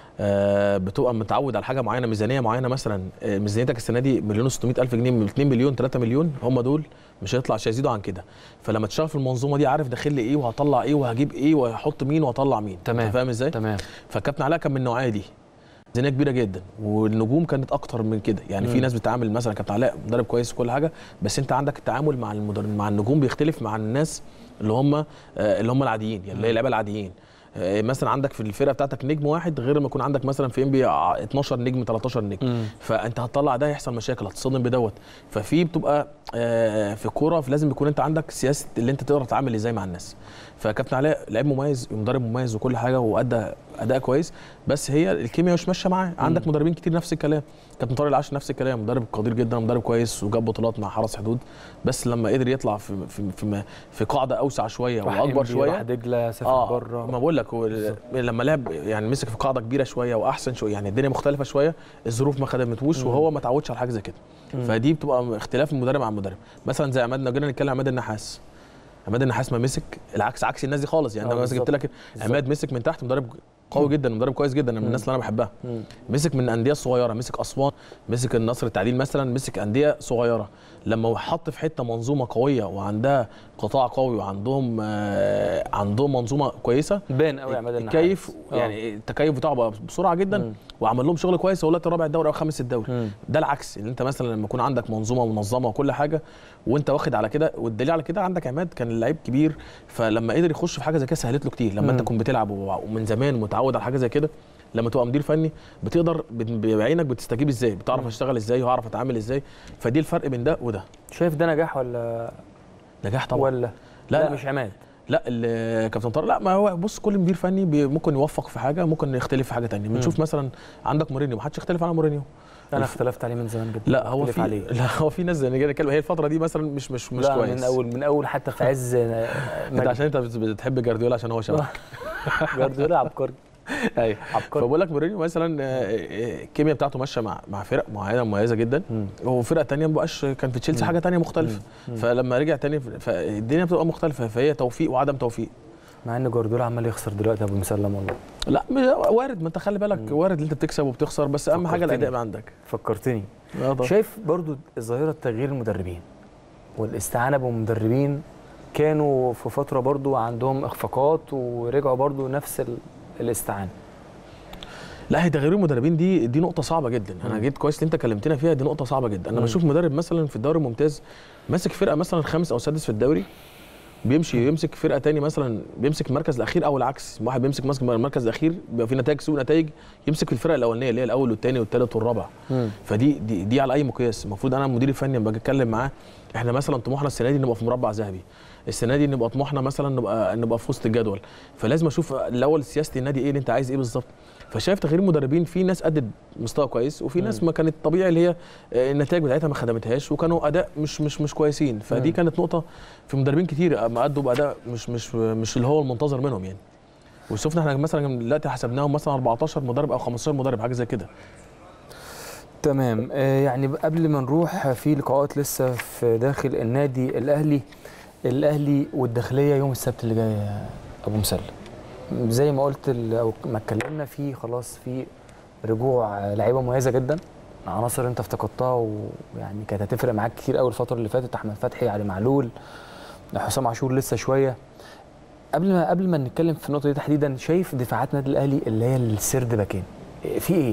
آه، بتبقى متعود على حاجه معينه ميزانيه معينه مثلا آه، ميزانيتك السنه دي مليون و الف جنيه من 2 مليون 3 مليون هم دول مش هيطلع مش هيزيدوا عن كده فلما تشتغل في المنظومه دي عارف داخل لي ايه وهطلع ايه وهجيب ايه وهحط مين وهطلع مين تمام. أنت فاهم ازاي تمام فكابتن علاء كان من النوعيه دي ميزانيه كبيره جدا والنجوم كانت اكتر من كده يعني في مم. ناس بتتعامل مثلا كابتن علاء مدرب كويس وكل حاجه بس انت عندك التعامل مع المدرب مع النجوم بيختلف مع الناس اللي هم آه، اللي هم العاديين يعني اللي هي اللعيبه العاديين آه، مثلا عندك في الفرقه بتاعتك نجم واحد غير ما يكون عندك مثلا في ام بي 12 نجم 13 نجم مم. فانت هتطلع ده يحصل مشاكل هتصدم بدوت ففي بتبقى آه، في الكوره لازم يكون انت عندك سياسه اللي انت تقدر تتعامل ازاي مع الناس فكابتن علاء لعيب مميز ومدرب مميز وكل حاجه وادى اداء كويس بس هي الكيمياء مش ماشيه معاه عندك مدربين كتير نفس الكلام كابتن طارق العاشر نفس الكلام مدرب قدير جدا مدرب كويس وجاب بطولات مع حرس حدود بس لما قدر يطلع في في في, في قاعده اوسع شويه راح واكبر إنبي، راح شويه دجله سافر اه بره ما بقول لك هو لما لعب يعني مسك في قاعده كبيره شويه واحسن شويه يعني الدنيا مختلفه شويه الظروف ما خدمتهوش وهو ما تعودش على حاجه زي كده فدي بتبقى اختلاف المدرب عن المدرب مثلا زي عماد لو جينا نتكلم عن عماد النحاس عماد النحاس ما مسك العكس عكس الناس دي خالص يعني آه، انا مثلا جبت لك بالظبط. عماد مسك من تحت مدرب قوي جدا مدرب كويس جدا من الناس اللي انا بحبها مم. مسك من انديه صغيره مسك اسوان مسك النصر التعديل مثلا مسك انديه صغيره لما هو حط في حته منظومه قويه وعندها قطاع قوي وعندهم آه عندهم منظومه كويسه بان قوي عماد النحاس الكيف آه. يعني التكيف بتاعه بقى بسرعه جدا مم. وعمل لهم شغل كويس وقلت الرابع الدوري او خامس الدوري مم. ده العكس ان انت مثلا لما يكون عندك منظومه منظمه وكل حاجه وانت واخد على كده والدليل على كده عندك عماد كان لعيب كبير فلما قدر يخش في حاجه زي كده سهلت له كتير لما انت مم. تكون بتلعب و- ومن زمان متعود على حاجه زي كده لما تبقى مدير فني بتقدر بت- بعينك بتستجيب ازاي بتعرف اشتغل ازاي وهعرف اتعامل ازاي فدي الفرق بين ده وده شايف ده نجاح ولا نجاح طبعا ولا لا، لا, لا. مش عماد لا ال- كابتن طارق لا ما هو بص كل مدير فني بي- ممكن يوفق في حاجه ممكن يختلف في حاجه تانية بنشوف مثلا عندك مورينيو ما حدش يختلف على مورينيو انا الف- اختلفت عليه من زمان جدا لا هو اختلف في عليه لا هو في ناس زي نيجي نتكلم هي الفتره دي مثلا مش مش مش لا كويس من اول من اول حتى في عز انت عشان انت بت- بتحب جارديولا عشان هو شبهك جوارديولا عبقري ايوه عبقري فبقول لك مورينيو مثلا آه، آه، الكيمياء بتاعته ماشيه مع مع فرق معينه مميزه جدا مم. وفرق تانية ما بقاش كان في تشيلسي حاجه تانية مختلفه فلما رجع تاني فالدنيا بتبقى مختلفه فهي توفيق وعدم توفيق مع ان جوارديولا عمال يخسر دلوقتي يا ابو مسلم والله لا م- وارد ما انت خلي بالك وارد ان انت بتكسب وبتخسر بس اهم حاجه فكرتني. الاداء يبقى عندك فكرتني اه طبعا. شايف برضو ظاهره تغيير المدربين والاستعانه بمدربين كانوا في فتره برضو عندهم اخفاقات ورجعوا برضو نفس ال- الاستعانه لا هي تغيير المدربين دي دي نقطه صعبه جدا انا جيت كويس اللي انت كلمتنا فيها دي نقطه صعبه جدا انا مم. بشوف مدرب مثلا في الدوري الممتاز ماسك فرقه مثلا خامس او سادس في الدوري بيمشي يمسك فرقه تاني مثلا بيمسك المركز الاخير او العكس واحد بيمسك ماسك المركز الاخير بيبقى في نتائج سوء نتائج يمسك في الفرقه الاولانيه اللي هي الاول والثاني والثالث والرابع فدي دي, دي على اي مقياس المفروض انا المدير الفني لما باجي اتكلم معاه احنا مثلا طموحنا السنه دي نبقى في مربع ذهبي السنه دي نبقى طموحنا مثلا نبقى نبقى في وسط الجدول فلازم اشوف الاول سياسه النادي ايه اللي انت عايز ايه بالظبط فشايف تغيير المدربين في ناس ادت مستوى كويس وفي ناس ما كانت طبيعي اللي هي آه، النتائج بتاعتها ما خدمتهاش وكانوا اداء مش مش مش كويسين فدي مم. كانت نقطه في مدربين كتير ما ادوا باداء مش مش مش اللي هو المنتظر منهم يعني وشفنا احنا مثلا دلوقتي حسبناهم مثلا 14 مدرب او 15 مدرب حاجه زي كده تمام آه، يعني قبل ما نروح في لقاءات لسه في داخل النادي الاهلي الاهلي والداخليه يوم السبت اللي جاي يا ابو مسلم زي ما قلت ال- او ما اتكلمنا فيه خلاص في رجوع لعيبه مميزه جدا عناصر انت افتقدتها ويعني كانت هتفرق معاك كتير قوي الفتره اللي فاتت احمد فتحي علي معلول حسام عاشور لسه شويه قبل ما قبل ما نتكلم في النقطه دي تحديدا شايف دفاعات النادي الاهلي اللي هي السرد باكين في ايه؟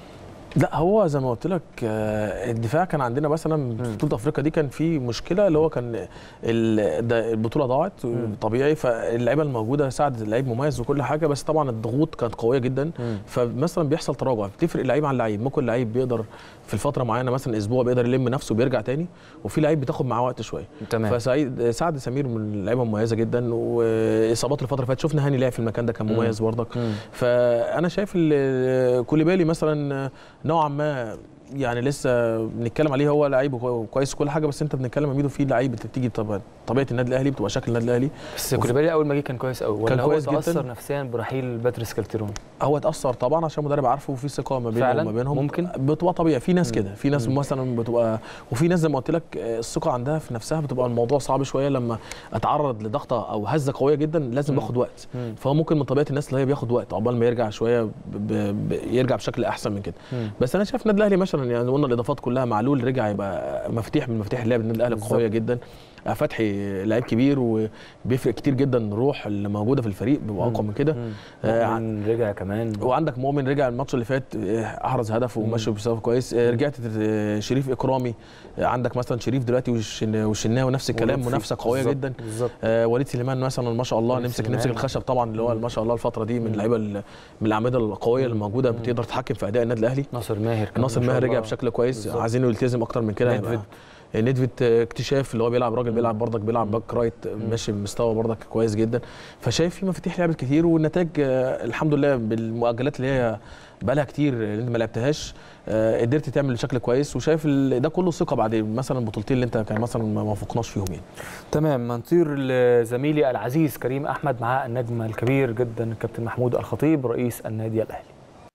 لا هو زي ما قلت لك آه، الدفاع كان عندنا مثلا في بطوله افريقيا دي كان في مشكله اللي هو كان ال- ده البطوله ضاعت طبيعي فاللعيبه الموجوده ساعدت اللعيب مميز وكل حاجه بس طبعا الضغوط كانت قويه جدا مم. فمثلا بيحصل تراجع بتفرق اللعيب عن اللعيب ممكن اللعيب بيقدر في الفتره معينه مثلا اسبوع بيقدر يلم نفسه وبيرجع تاني وفي لعيب بتاخد معاه وقت شويه تمام فسعيد سعد سمير من اللعيبه مميزه جدا واصابات الفتره اللي فاتت شفنا هاني لعب في المكان ده كان مم. مميز برضك مم. فانا شايف ال- كوليبالي مثلا نوعا ما يعني لسه بنتكلم عليه هو لعيب كوي- كويس كل حاجه بس انت بنتكلم ميدو في لعيب بتيجي طبعا طبيعه النادي الاهلي بتبقى شكل النادي الاهلي بس كوليبالي اول ما جه كان كويس قوي ولا كان هو كويس جداً. تاثر نفسيا برحيل باتريس كالتيرون هو اتاثر طبعا عشان المدرب عارفه وفي ثقه ما بينه فعلاً؟ وما بينهم ممكن؟ بتبقى طبيعي في ناس كده في ناس مثلا بتبقى وفي ناس زي ما قلت لك آه، الثقه عندها في نفسها بتبقى الموضوع صعب شويه لما اتعرض لضغطه او هزه قويه جدا لازم مم. باخد وقت مم. فهو ممكن من طبيعه الناس اللي هي بياخد وقت عقبال ما يرجع شويه ب... ب... ب... يرجع بشكل احسن من كده مم. بس انا شايف النادي الاهلي مثلا يعني قلنا الاضافات كلها معلول رجع يبقى مفتاح من مفاتيح اللعب النادي الاهلي بالظبط. قويه جدا آه، فتحي لعيب كبير وبيفرق كتير جدا الروح اللي موجوده في الفريق بيبقى اقوى من كده مم. آه، مؤمن رجع كمان وعندك مؤمن رجع الماتش اللي فات آه، احرز هدف وماشي بسبب كويس آه، رجعت آه، شريف اكرامي آه، عندك مثلا شريف دلوقتي والشن- والشناوي نفس الكلام ولطفي. منافسه قويه بالظبط. جدا بالظبط آه وليد سليمان مثلا ما شاء الله وليد نمسك سليمان. نمسك الخشب طبعا اللي هو ما شاء الله الفتره دي من اللعيبه ال- من الاعمده القويه اللي موجوده بتقدر تتحكم في اداء النادي الاهلي ناصر ماهر كمان ناصر ما شاء ماهر رجع الله. بشكل كويس بالظبط. عايزينه يلتزم اكتر من كده ندفد. يبقى- ندفد آه، اكتشاف اللي هو بيلعب راجل بيلعب برضك بيلعب باك رايت آه، ماشي بمستوى برضك كويس جدا فشايف في مفاتيح لعبت كتير والنتائج آه، الحمد لله بالمؤجلات اللي هي بقالها كتير اللي انت ما لعبتهاش آه، قدرت تعمل شكل كويس وشايف ال- ده كله ثقه بعد مثلا البطولتين اللي انت كان مثلا ما وفقناش فيهم يعني تمام نطير لزميلي العزيز كريم احمد معاه النجم الكبير جدا الكابتن محمود الخطيب رئيس النادي الاهلي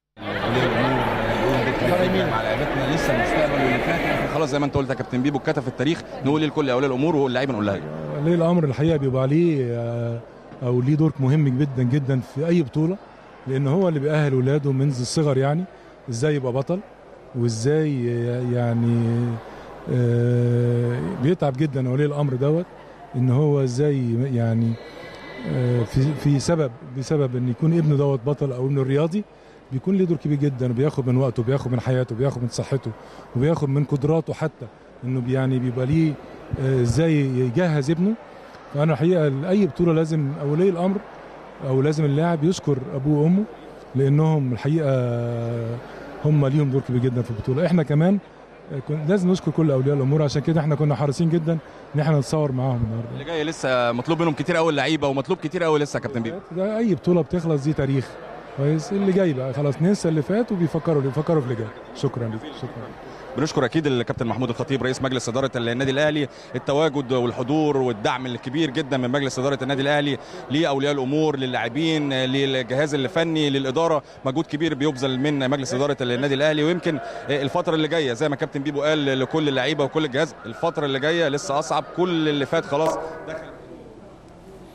مع لعيبتنا لسه المستقبل واللي فات احنا خلاص زي ما انت قلت يا كابتن بيبو اتكتب في التاريخ نقول لكل اولياء الامور واللعيبه نقول لها ولي الامر الحقيقه بيبقى عليه آه، او ليه دور مهم جدا جدا في اي بطوله لان هو اللي بيأهل ولاده منذ الصغر يعني ازاي يبقى بطل وازاي يعني آه، بيتعب جدا ولي الامر دوت ان هو ازاي يعني آه، في في سبب بسبب ان يكون ابنه دوت بطل او ابنه رياضي بيكون ليه دور كبير جدا وبياخد من وقته وبياخد من حياته وبياخد من صحته وبياخد من قدراته حتى انه بي- يعني بيبقى ليه آه، ازاي يجهز ابنه فانا الحقيقه اي بطوله لازم اولي الامر او لازم اللاعب يشكر ابوه وامه لانهم الحقيقه هم ليهم دور كبير جدا في البطوله احنا كمان آه، كن- لازم نشكر كل اولياء الامور عشان كده احنا كنا حريصين جدا ان احنا نتصور معاهم النهارده اللي جاي لسه مطلوب منهم كتير قوي اللعيبه ومطلوب كتير قوي لسه يا كابتن بيبو ده اي بطوله بتخلص دي تاريخ كويس اللي جاي بقى خلاص ننسى اللي فات وبيفكروا بيفكروا في اللي جاي شكرا لك شكرا بنشكر اكيد الكابتن محمود الخطيب رئيس مجلس اداره النادي الاهلي التواجد والحضور والدعم الكبير جدا من مجلس اداره النادي الاهلي لاولياء الامور للاعبين للجهاز الفني للاداره مجهود كبير بيبذل من مجلس اداره النادي الاهلي ويمكن الفتره اللي جايه زي ما كابتن بيبو قال لكل اللعيبه وكل الجهاز الفتره اللي جايه لسه اصعب كل اللي فات خلاص دخل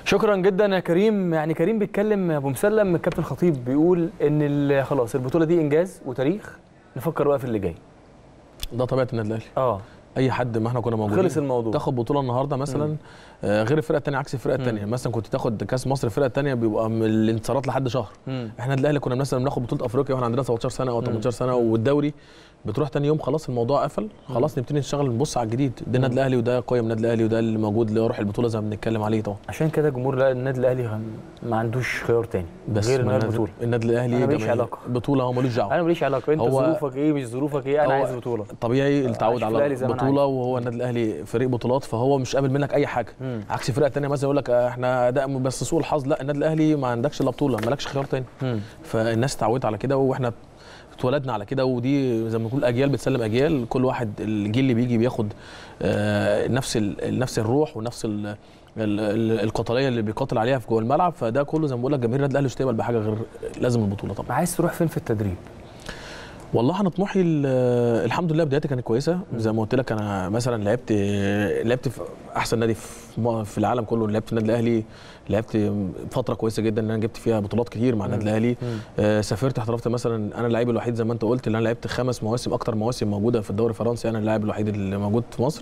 شكرا جدا يا كريم يعني كريم بيتكلم ابو مسلم الكابتن خطيب بيقول ان ال- خلاص البطوله دي انجاز وتاريخ نفكر بقى في اللي جاي ده طبيعه النادي الاهلي اه اي حد ما احنا كنا موجودين خلص الموضوع تاخد بطوله النهارده مثلا آه، غير الفرقه الثانيه عكس الفرقه الثانيه مثلا كنت تاخد كاس مصر الفرقه الثانيه بيبقى من الانتصارات لحد شهر مم. احنا الاهلي كنا مثلا بناخد بطوله افريقيا واحنا عندنا 17 سنه او 18 سنه والدوري بتروح تاني يوم خلاص الموضوع قفل خلاص نبتدي نشتغل نبص على الجديد ده النادي الاهلي وده قيم النادي الاهلي وده اللي موجود اللي روح البطوله زي ما بنتكلم عليه طبعا عشان كده جمهور لا- النادي الاهلي غم- ما عندوش خيار تاني بس غير ما انها النادي- البطوله النادي الاهلي أنا ماليش جماهير- علاقة. بطوله هو ملوش دعوه انا ماليش علاقه انت هو- ظروفك ايه مش ظروفك ايه انا هو- عايز بطوله طبيعي التعود عايش في الأهلي على زي ما أنا بطوله وهو النادي الاهلي فريق بطولات فهو مش قابل منك اي حاجه مم. عكس فرق تانية مثلا يقول لك آه، احنا اداء بس سوء الحظ لا النادي الاهلي ما عندكش الا بطوله مالكش خيار تاني مم. فالناس اتعودت على كده واحنا اتولدنا على كده ودي زي ما نقول اجيال بتسلم اجيال كل واحد الجيل اللي بيجي بياخد آه، نفس ال- نفس الروح ونفس ال- ال- ال- القتاليه اللي بيقاتل عليها في جوه الملعب فده كله زي ما بقول لك جماهير النادي الاهلي مش هتقبل بحاجه غير لازم البطوله طبعا عايز تروح فين في التدريب والله انا طموحي ال- الحمد لله بدايتي كانت كويسه زي ما قلت لك انا مثلا لعبت لعبت في احسن نادي في م- في العالم كله لعبت في النادي الاهلي لعبت فتره كويسه جدا ان انا جبت فيها بطولات كتير مع النادي الاهلي آه سافرت احترفت مثلا انا اللعيب الوحيد زي ما انت قلت اللي انا لعبت خمس مواسم اكتر مواسم موجوده في الدوري الفرنسي انا اللاعب الوحيد اللي موجود في مصر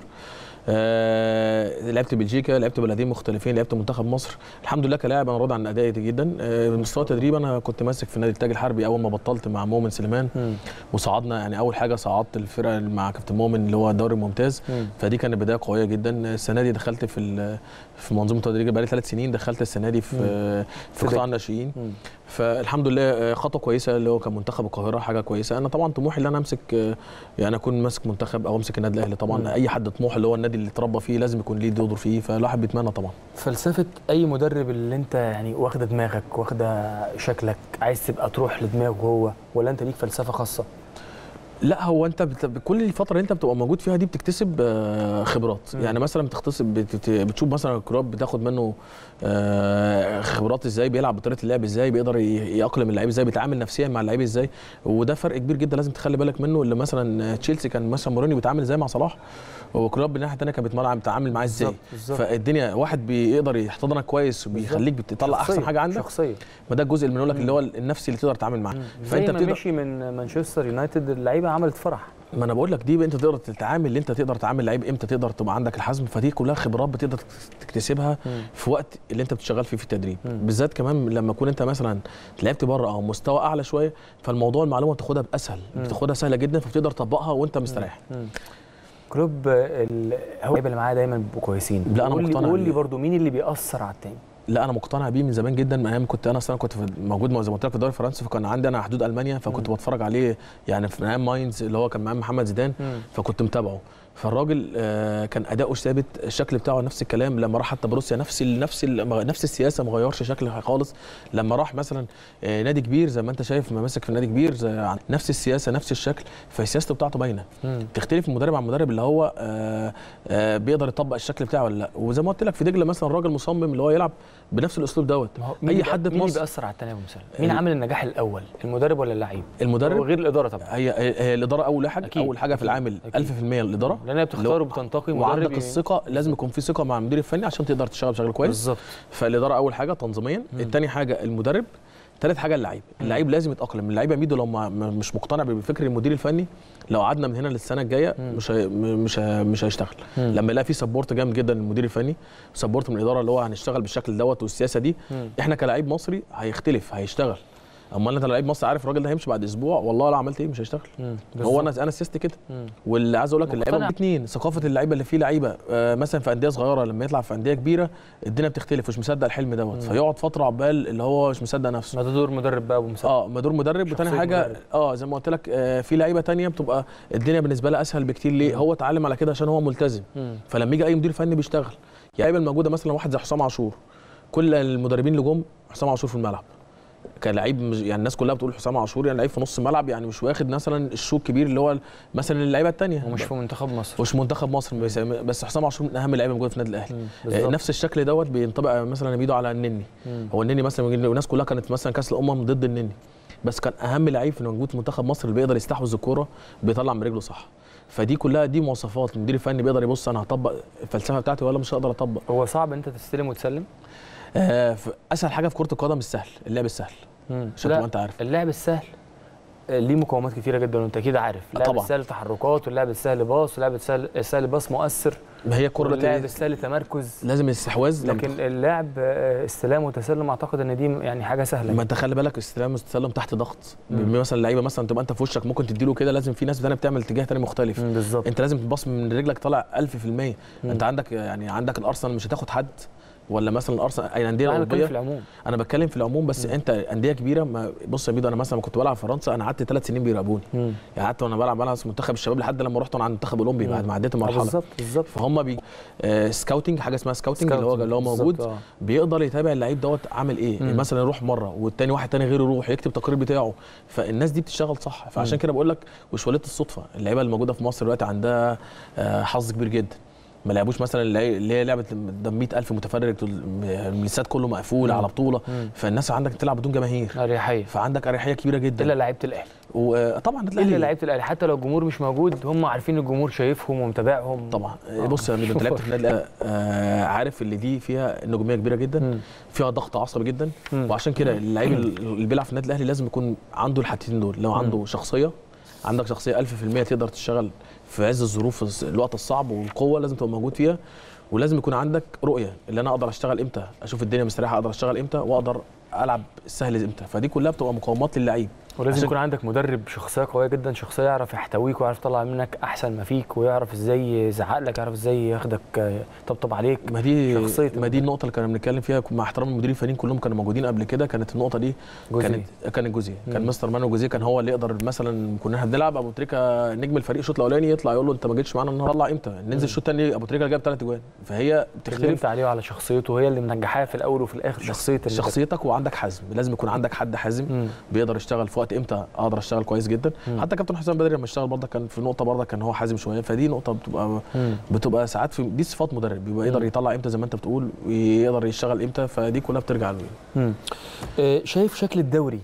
آه لعبت بلجيكا لعبت بلدين مختلفين لعبت منتخب مصر الحمد لله كلاعب انا راضي عن ادائي جدا آه مستوى التدريب انا كنت ماسك في نادي التاج الحربي اول ما بطلت مع مؤمن سليمان وصعدنا يعني اول حاجه صعدت الفرقه مع كابتن مؤمن اللي هو الدوري الممتاز مم. فدي كانت بدايه قويه جدا السنه دي دخلت في ال- في منظومه التدريب بقالي ثلاث سنين دخلت السنه دي في في قطاع الناشئين مم. فالحمد لله خطوه كويسه اللي هو كان منتخب القاهره حاجه كويسه انا طبعا طموحي ان انا امسك يعني اكون ماسك منتخب او امسك النادي الاهلي طبعا مم. اي حد طموح اللي هو النادي اللي اتربى فيه لازم يكون ليه دور فيه فالواحد بيتمنى طبعا فلسفه اي مدرب اللي انت يعني واخده دماغك واخده شكلك عايز تبقى تروح لدماغه هو ولا انت ليك فلسفه خاصه لا هو انت بت... كل الفتره اللي انت بتبقى موجود فيها دي بتكتسب آه، خبرات مم. يعني مثلا بتكتسب بت... بتشوف مثلا الكراب بتاخد منه آه، خبرات ازاي بيلعب بطريقه اللعب ازاي بيقدر ي- يأقلم اللعيب ازاي بيتعامل نفسيا مع اللعيب ازاي وده فرق كبير جدا لازم تخلي بالك منه اللي مثلا تشيلسي كان مثلا مورينيو بيتعامل ازاي مع صلاح وكلوب من الناحيه الثانيه كان بيتمرن بيتعامل معاه ازاي بالظبط، بالظبط. فالدنيا واحد بيقدر يحتضنك كويس وبيخليك بتطلع احسن شخصية، حاجه عندك شخصيه ما ده الجزء اللي بنقول لك اللي هو النفسي اللي تقدر تتعامل معاه فانت زي ما مشي من مانشستر يونايتد اللعيبه عملت فرح ما انا بقول لك دي بقى انت تقدر تتعامل اللي انت تقدر تعامل لعيب امتى تقدر تبقى عندك الحزم فدي كلها خبرات بتقدر تكتسبها في وقت اللي انت بتشتغل فيه في التدريب بالذات كمان لما تكون انت مثلا لعبت بره او مستوى اعلى شويه فالموضوع المعلومه بتاخدها باسهل بتاخدها سهله جدا فبتقدر تطبقها وانت مستريح كلوب ال- هو اللعيبه اللي معاه دايما بيبقوا كويسين لا، أنا قول لي مقتنع قول لي بيه. برضو مين اللي بيأثر على التاني لا انا مقتنع بيه من زمان جدا من ايام كنت انا اصلا كنت في- موجود زي ما قلت لك في الدوري الفرنسي فكان عندي انا حدود المانيا فكنت بتفرج عليه يعني في ايام ماينز اللي هو كان معاه محمد زيدان مم. فكنت متابعه فالراجل آه، كان اداؤه ثابت الشكل بتاعه نفس الكلام لما راح حتى بروسيا نفس ال نفس ال نفس السياسه ما غيرش شكل خالص لما راح مثلا آه، نادي كبير زي ما انت شايف ما ماسك في نادي كبير زي عن- نفس السياسه نفس الشكل فسياسته بتاعته باينه تختلف من مدرب عن مدرب اللي هو آه، آه، بيقدر يطبق الشكل بتاعه ولا لا وزي ما قلت لك في دجله مثلا الراجل مصمم اللي هو يلعب بنفس الاسلوب دوت مين اي اللي- حد في مين اللي مصر بيأثر على التاني يا ابو مسلم مين ال- عامل النجاح الاول المدرب ولا اللعيب المدرب وغير الاداره طبعا هي هي الاداره اول حاجه أكيد، اول حاجه في أكيد، العامل أكيد. 1000% الاداره لان هي بتختار اللي هو- وبتنتقي مدرب وعندك ي- الثقه لازم يكون في ثقه مع المدير الفني عشان تقدر تشتغل بشكل كويس بالظبط فالاداره اول حاجه تنظيميا الثاني حاجه المدرب ثالث حاجه اللعيب اللعيب لازم يتاقلم اللعيب يا ميدو لو ما ما- مش مقتنع بفكر المدير الفني لو قعدنا من هنا للسنه الجايه مش هي م- مش هي مش هيشتغل لما يلاقي في سبورت جامد جدا للمدير الفني سبورت من الاداره اللي هو هنشتغل بالشكل دوت والسياسه دي احنا كلاعب مصري هيختلف هيشتغل امال انت لعيب مصري عارف الراجل ده هيمشي بعد اسبوع والله لو عملت ايه مش هيشتغل هو انا انا سيستي كده واللي عايز اقول لك اللعيبه مقتنع. الاثنين ثقافه اللعيبه اللي فيه لعيبه آه، مثلا في انديه صغيره لما يطلع في انديه كبيره الدنيا بتختلف مش مصدق الحلم دوت فيقعد فتره عقبال اللي هو مش مصدق نفسه ما ده دور مدرب بقى ابو مسلم اه مدور مدرب وتاني شخصية حاجه مدرب. اه زي ما قلت لك آه في لعيبه تانية بتبقى الدنيا بالنسبه لها اسهل بكتير ليه هو اتعلم على كده عشان هو ملتزم مم. فلما يجي اي مدير فني بيشتغل يعني اللعيبه الموجوده مثلا واحد زي حسام عاشور كل المدربين اللي جم حسام عاشور في الملعب كان لعيب مش- يعني الناس كلها بتقول حسام عاشور يعني لعيب في نص الملعب يعني مش واخد مثلا الشو الكبير اللي هو مثلا اللعيبه الثانيه ومش في منتخب مصر مش منتخب مصر بس- بس حسام عاشور من اهم اللعيبه الموجوده في النادي الاهلي مم. آه، بالظبط. نفس الشكل دوت بينطبق مثلا بيدو على النني مم. هو النني مثلا الناس كلها كانت مثلا كاس الامم ضد النني بس كان اهم لعيب في موجود في منتخب مصر اللي بيقدر يستحوذ الكوره بيطلع من رجله صح فدي كلها دي مواصفات المدير الفني بيقدر يبص انا هطبق الفلسفه بتاعتي ولا مش هقدر اطبق هو صعب انت تستلم وتسلم آه ف- اسهل حاجه في كره القدم السهل اللعب السهل مم. عشان لا، تبقى انت عارف اللعب السهل آه، ليه مقومات كتيره جدا وانت اكيد عارف اللعب طبعاً. السهل تحركات واللعب السهل باص واللعب السهل السهل باص مؤثر ما هي الكره واللعب دلوقتي السهل تمركز لازم الاستحواذ لما لكن اللعب آه، استلام وتسلم اعتقد ان دي يعني حاجه سهله ما انت خلي بالك استلام والتسلم تحت ضغط مم. مثلا اللعيبه مثلا تبقى انت في وشك ممكن تديله كده لازم في ناس ثانيه بتعمل اتجاه ثاني مختلف مم، بالظبط انت لازم تبص من رجلك طالع 1000% مم. انت عندك يعني عندك الارسنال مش هتاخد حد ولا مثلا الارسنال اي انديه انا بتكلم الاوروبيه في العموم انا بتكلم في العموم بس انت انديه كبيره ما بص يا ميدو انا مثلا لما كنت بلعب في فرنسا انا قعدت ثلاث سنين بيراقبوني مم. يعني قعدت وانا بلعب بلعب في منتخب الشباب لحد لما رحت وانا على المنتخب الاولمبي بعد ما عديت آه، المرحله بالظبط بالظبط فهم بي آه سكاوتنج حاجه اسمها سكاوتنج اللي هو اللي هو بالظبط، موجود آه. بيقدر يتابع اللعيب دوت عامل ايه مم. مثلا يروح مره والتاني واحد تاني غيره يروح يكتب التقرير بتاعه فالناس دي بتشتغل صح فعشان كده بقول لك مش وليده الصدفه اللعيبه اللي موجوده في مصر دلوقتي عندها آه، حظ كبير جدا ما لعبوش مثلا اللي اللي هي لعبه قدام 100000 متفرج الاستاد كله مقفول مم. على بطوله مم. فالناس عندك تلعب بدون جماهير اريحيه فعندك اريحيه كبيره جدا الا لعيبه الاهلي وطبعا الا هتلاقي لعيبه الاهلي حتى لو الجمهور مش موجود هم عارفين الجمهور شايفهم ومتابعهم طبعا آه. بص يا ميدو انت لعبت في النادي الأهلي، آه عارف اللي دي فيها نجوميه كبيره جدا مم. فيها ضغط عصبي جدا مم. وعشان كده اللعيب اللي بيلعب في النادي الاهلي لازم يكون عنده الحاجتين دول لو عنده شخصيه عندك شخصيه 1000% تقدر تشتغل في عز الظروف الوقت الصعب والقوه لازم تبقى موجود فيها ولازم يكون عندك رؤيه اللي انا اقدر اشتغل امتى اشوف الدنيا مستريحه اقدر اشتغل امتى واقدر العب السهل امتى فدي كلها بتبقى مقومات للعيب ولازم عشان- يكون عندك مدرب شخصيه قويه جدا شخصيه يعرف يحتويك ويعرف يطلع منك احسن ما فيك ويعرف ازاي يزعق لك يعرف ازاي ياخدك آه، يطبطب عليك ما دي شخصية ما دي النقطه اللي كنا بنتكلم فيها مع احترام المديرين الفنيين كلهم كانوا موجودين قبل كده كانت النقطه دي جوزيه. كانت كانت جوزيه كان مم. مستر مانو جوزيه كان هو اللي يقدر مثلا كنا احنا بنلعب ابو تريكه نجم الفريق الشوط الاولاني يطلع يقول له انت ما جيتش معانا النهارده طلع امتى ننزل الشوط الثاني ابو تريكه جاب ثلاث اجوان فهي بتختلف اتكلمت عليه وعلى شخصيته هي اللي منجحاه في الاول وفي الاخر شخصيه اللي شخصيتك وعندك حزم لازم يكون عندك حد حازم مم. بيقدر يشتغل في وقت امتى اقدر اشتغل كويس جدا مم. حتى كابتن حسام بدري لما اشتغل برضه كان في نقطه برضه كان هو حازم شويه فدي نقطه بتبقى مم. بتبقى ساعات في دي صفات مدرب بيبقى يقدر مم. يطلع امتى زي ما انت بتقول ويقدر يشتغل امتى فدي كلها بترجع له مم. آه، شايف شكل الدوري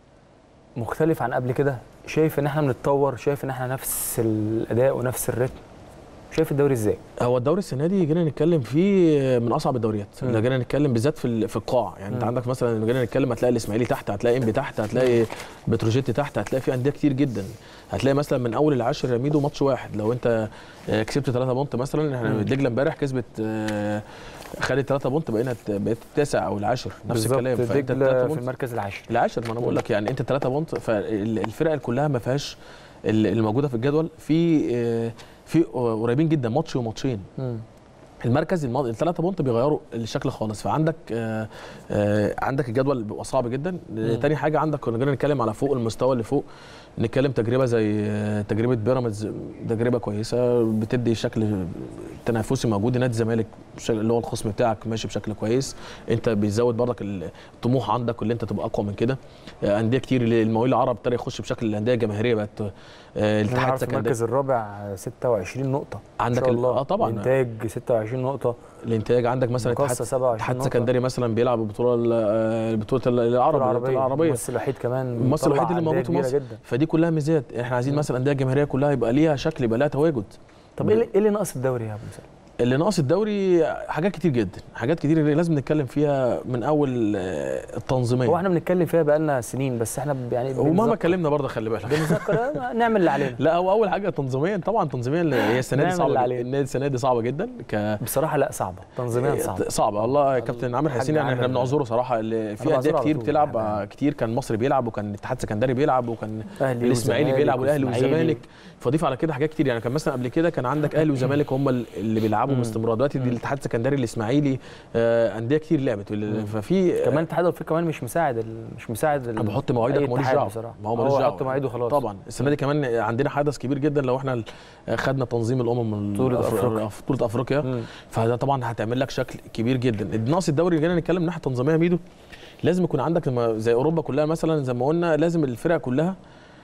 مختلف عن قبل كده شايف ان احنا بنتطور شايف ان احنا نفس الاداء ونفس الريتم شايف الدوري ازاي هو الدوري السنه دي جينا نتكلم فيه من اصعب الدوريات مم. اللي جينا نتكلم بالذات في ال- في القاع يعني انت مم. عندك مثلا لما جينا نتكلم هتلاقي الاسماعيلي تحت هتلاقي انبي تحت هتلاقي بتروجيت تحت هتلاقي في انديه كتير جدا هتلاقي مثلا من اول العاشر يا ميدو ماتش واحد لو انت آه، كسبت 3 بونت مثلا احنا مم. دجله امبارح كسبت آه، خدت 3 بونت بقينا بقيت التاسع او العاشر نفس الكلام بالظبط فانت دجله 3 في بونت المركز العاشر العاشر ما انا بقول لك يعني انت 3 بونت فالفرق كلها ما فيهاش ال- الموجوده في الجدول في آه، في قريبين جدا ماتش وماتشين مم. المركز الماضي الثلاثه بونت بيغيروا الشكل خالص فعندك آه آه عندك الجدول بيبقى صعب جدا مم. تاني حاجه عندك كنا جينا نتكلم على فوق المستوى اللي فوق نتكلم تجربه زي آه، تجربه بيراميدز تجربه كويسه بتدي شكل تنافسي موجود نادي الزمالك بش- اللي هو الخصم بتاعك ماشي بشكل كويس انت بيزود برضك الطموح عندك اللي انت تبقى اقوى من كده آه، انديه كتير المقاولين العرب ابتدى يخش بشكل الانديه الجماهيريه بقت آه، الاتحاد نعرف في سكندري المركز الرابع 26 نقطة عندك ما شاء ال- الله آه طبعاً. انتاج 26 نقطة الانتاج عندك مثلا مقصة اتحاد 27 اتحاد نقطة. سكندري مثلا بيلعب البطوله ال- بطوله العرب العربية العربيه الممثل الوحيد كمان الممثل مطلع الوحيد اللي أندية موجود في كبيرة مصر جدا فدي كلها ميزات احنا عايزين مثلا الانديه الجماهيريه كلها يبقى ليها شكل يبقى لها تواجد طب ايه اللي- إيه اللي ناقص الدوري يا ابو مسلم؟ اللي ناقص الدوري حاجات كتير جدا حاجات كتير اللي لازم نتكلم فيها من اول آه، التنظيميه هو احنا بنتكلم فيها بقالنا سنين بس احنا ب- يعني ومهما بنذكر- اتكلمنا برضه خلي بالك بنذكر نعمل اللي علينا لا هو اول حاجه تنظيميا طبعا تنظيميا هي السنه دي نعمل صعبه اللي جدا علينا. النادي السنه دي صعبه جدا ك بصراحة لا صعبة تنظيميا صعبة صعبه والله كابتن عامر الحاج حسين يعني احنا عامر. بنعذره صراحه اللي في بعذره انديه على كتير طول. بتلعب الحاج آه، كتير كان مصر بيلعب وكان الاتحاد السكندري بيلعب وكان اهلي الاسماعيلي وزمالك بيلعب والاهلي وإسماعيلي. والزمالك فضيف على كده حاجات كتير يعني كان مثلا قبل كده كان عندك اهلي وزمالك هم اللي بيلعبوا مم. باستمرار دلوقتي دي الاتحاد السكندري الاسماعيلي آه، انديه كتير لعبت وال- ففي كمان الاتحاد الافريقي كمان مش مساعد ال- مش مساعد ال- انا بحط مواعيدك أي ماليش اتحاد دعوه بصراحة. ما هو ماليش دعوه حط مواعيده خلاص طبعا السنه دي كمان عندنا حدث كبير جدا لو احنا خدنا تنظيم الامم بطولة الأفر- أفريقيا. في بطوله افريقيا مم. فده طبعا هتعمل لك شكل كبير جدا ناقص الدوري اللي جينا نتكلم من ناحيه تنظيميه ميدو لازم يكون عندك لما زي اوروبا كلها مثلا زي ما قلنا لازم الفرق كلها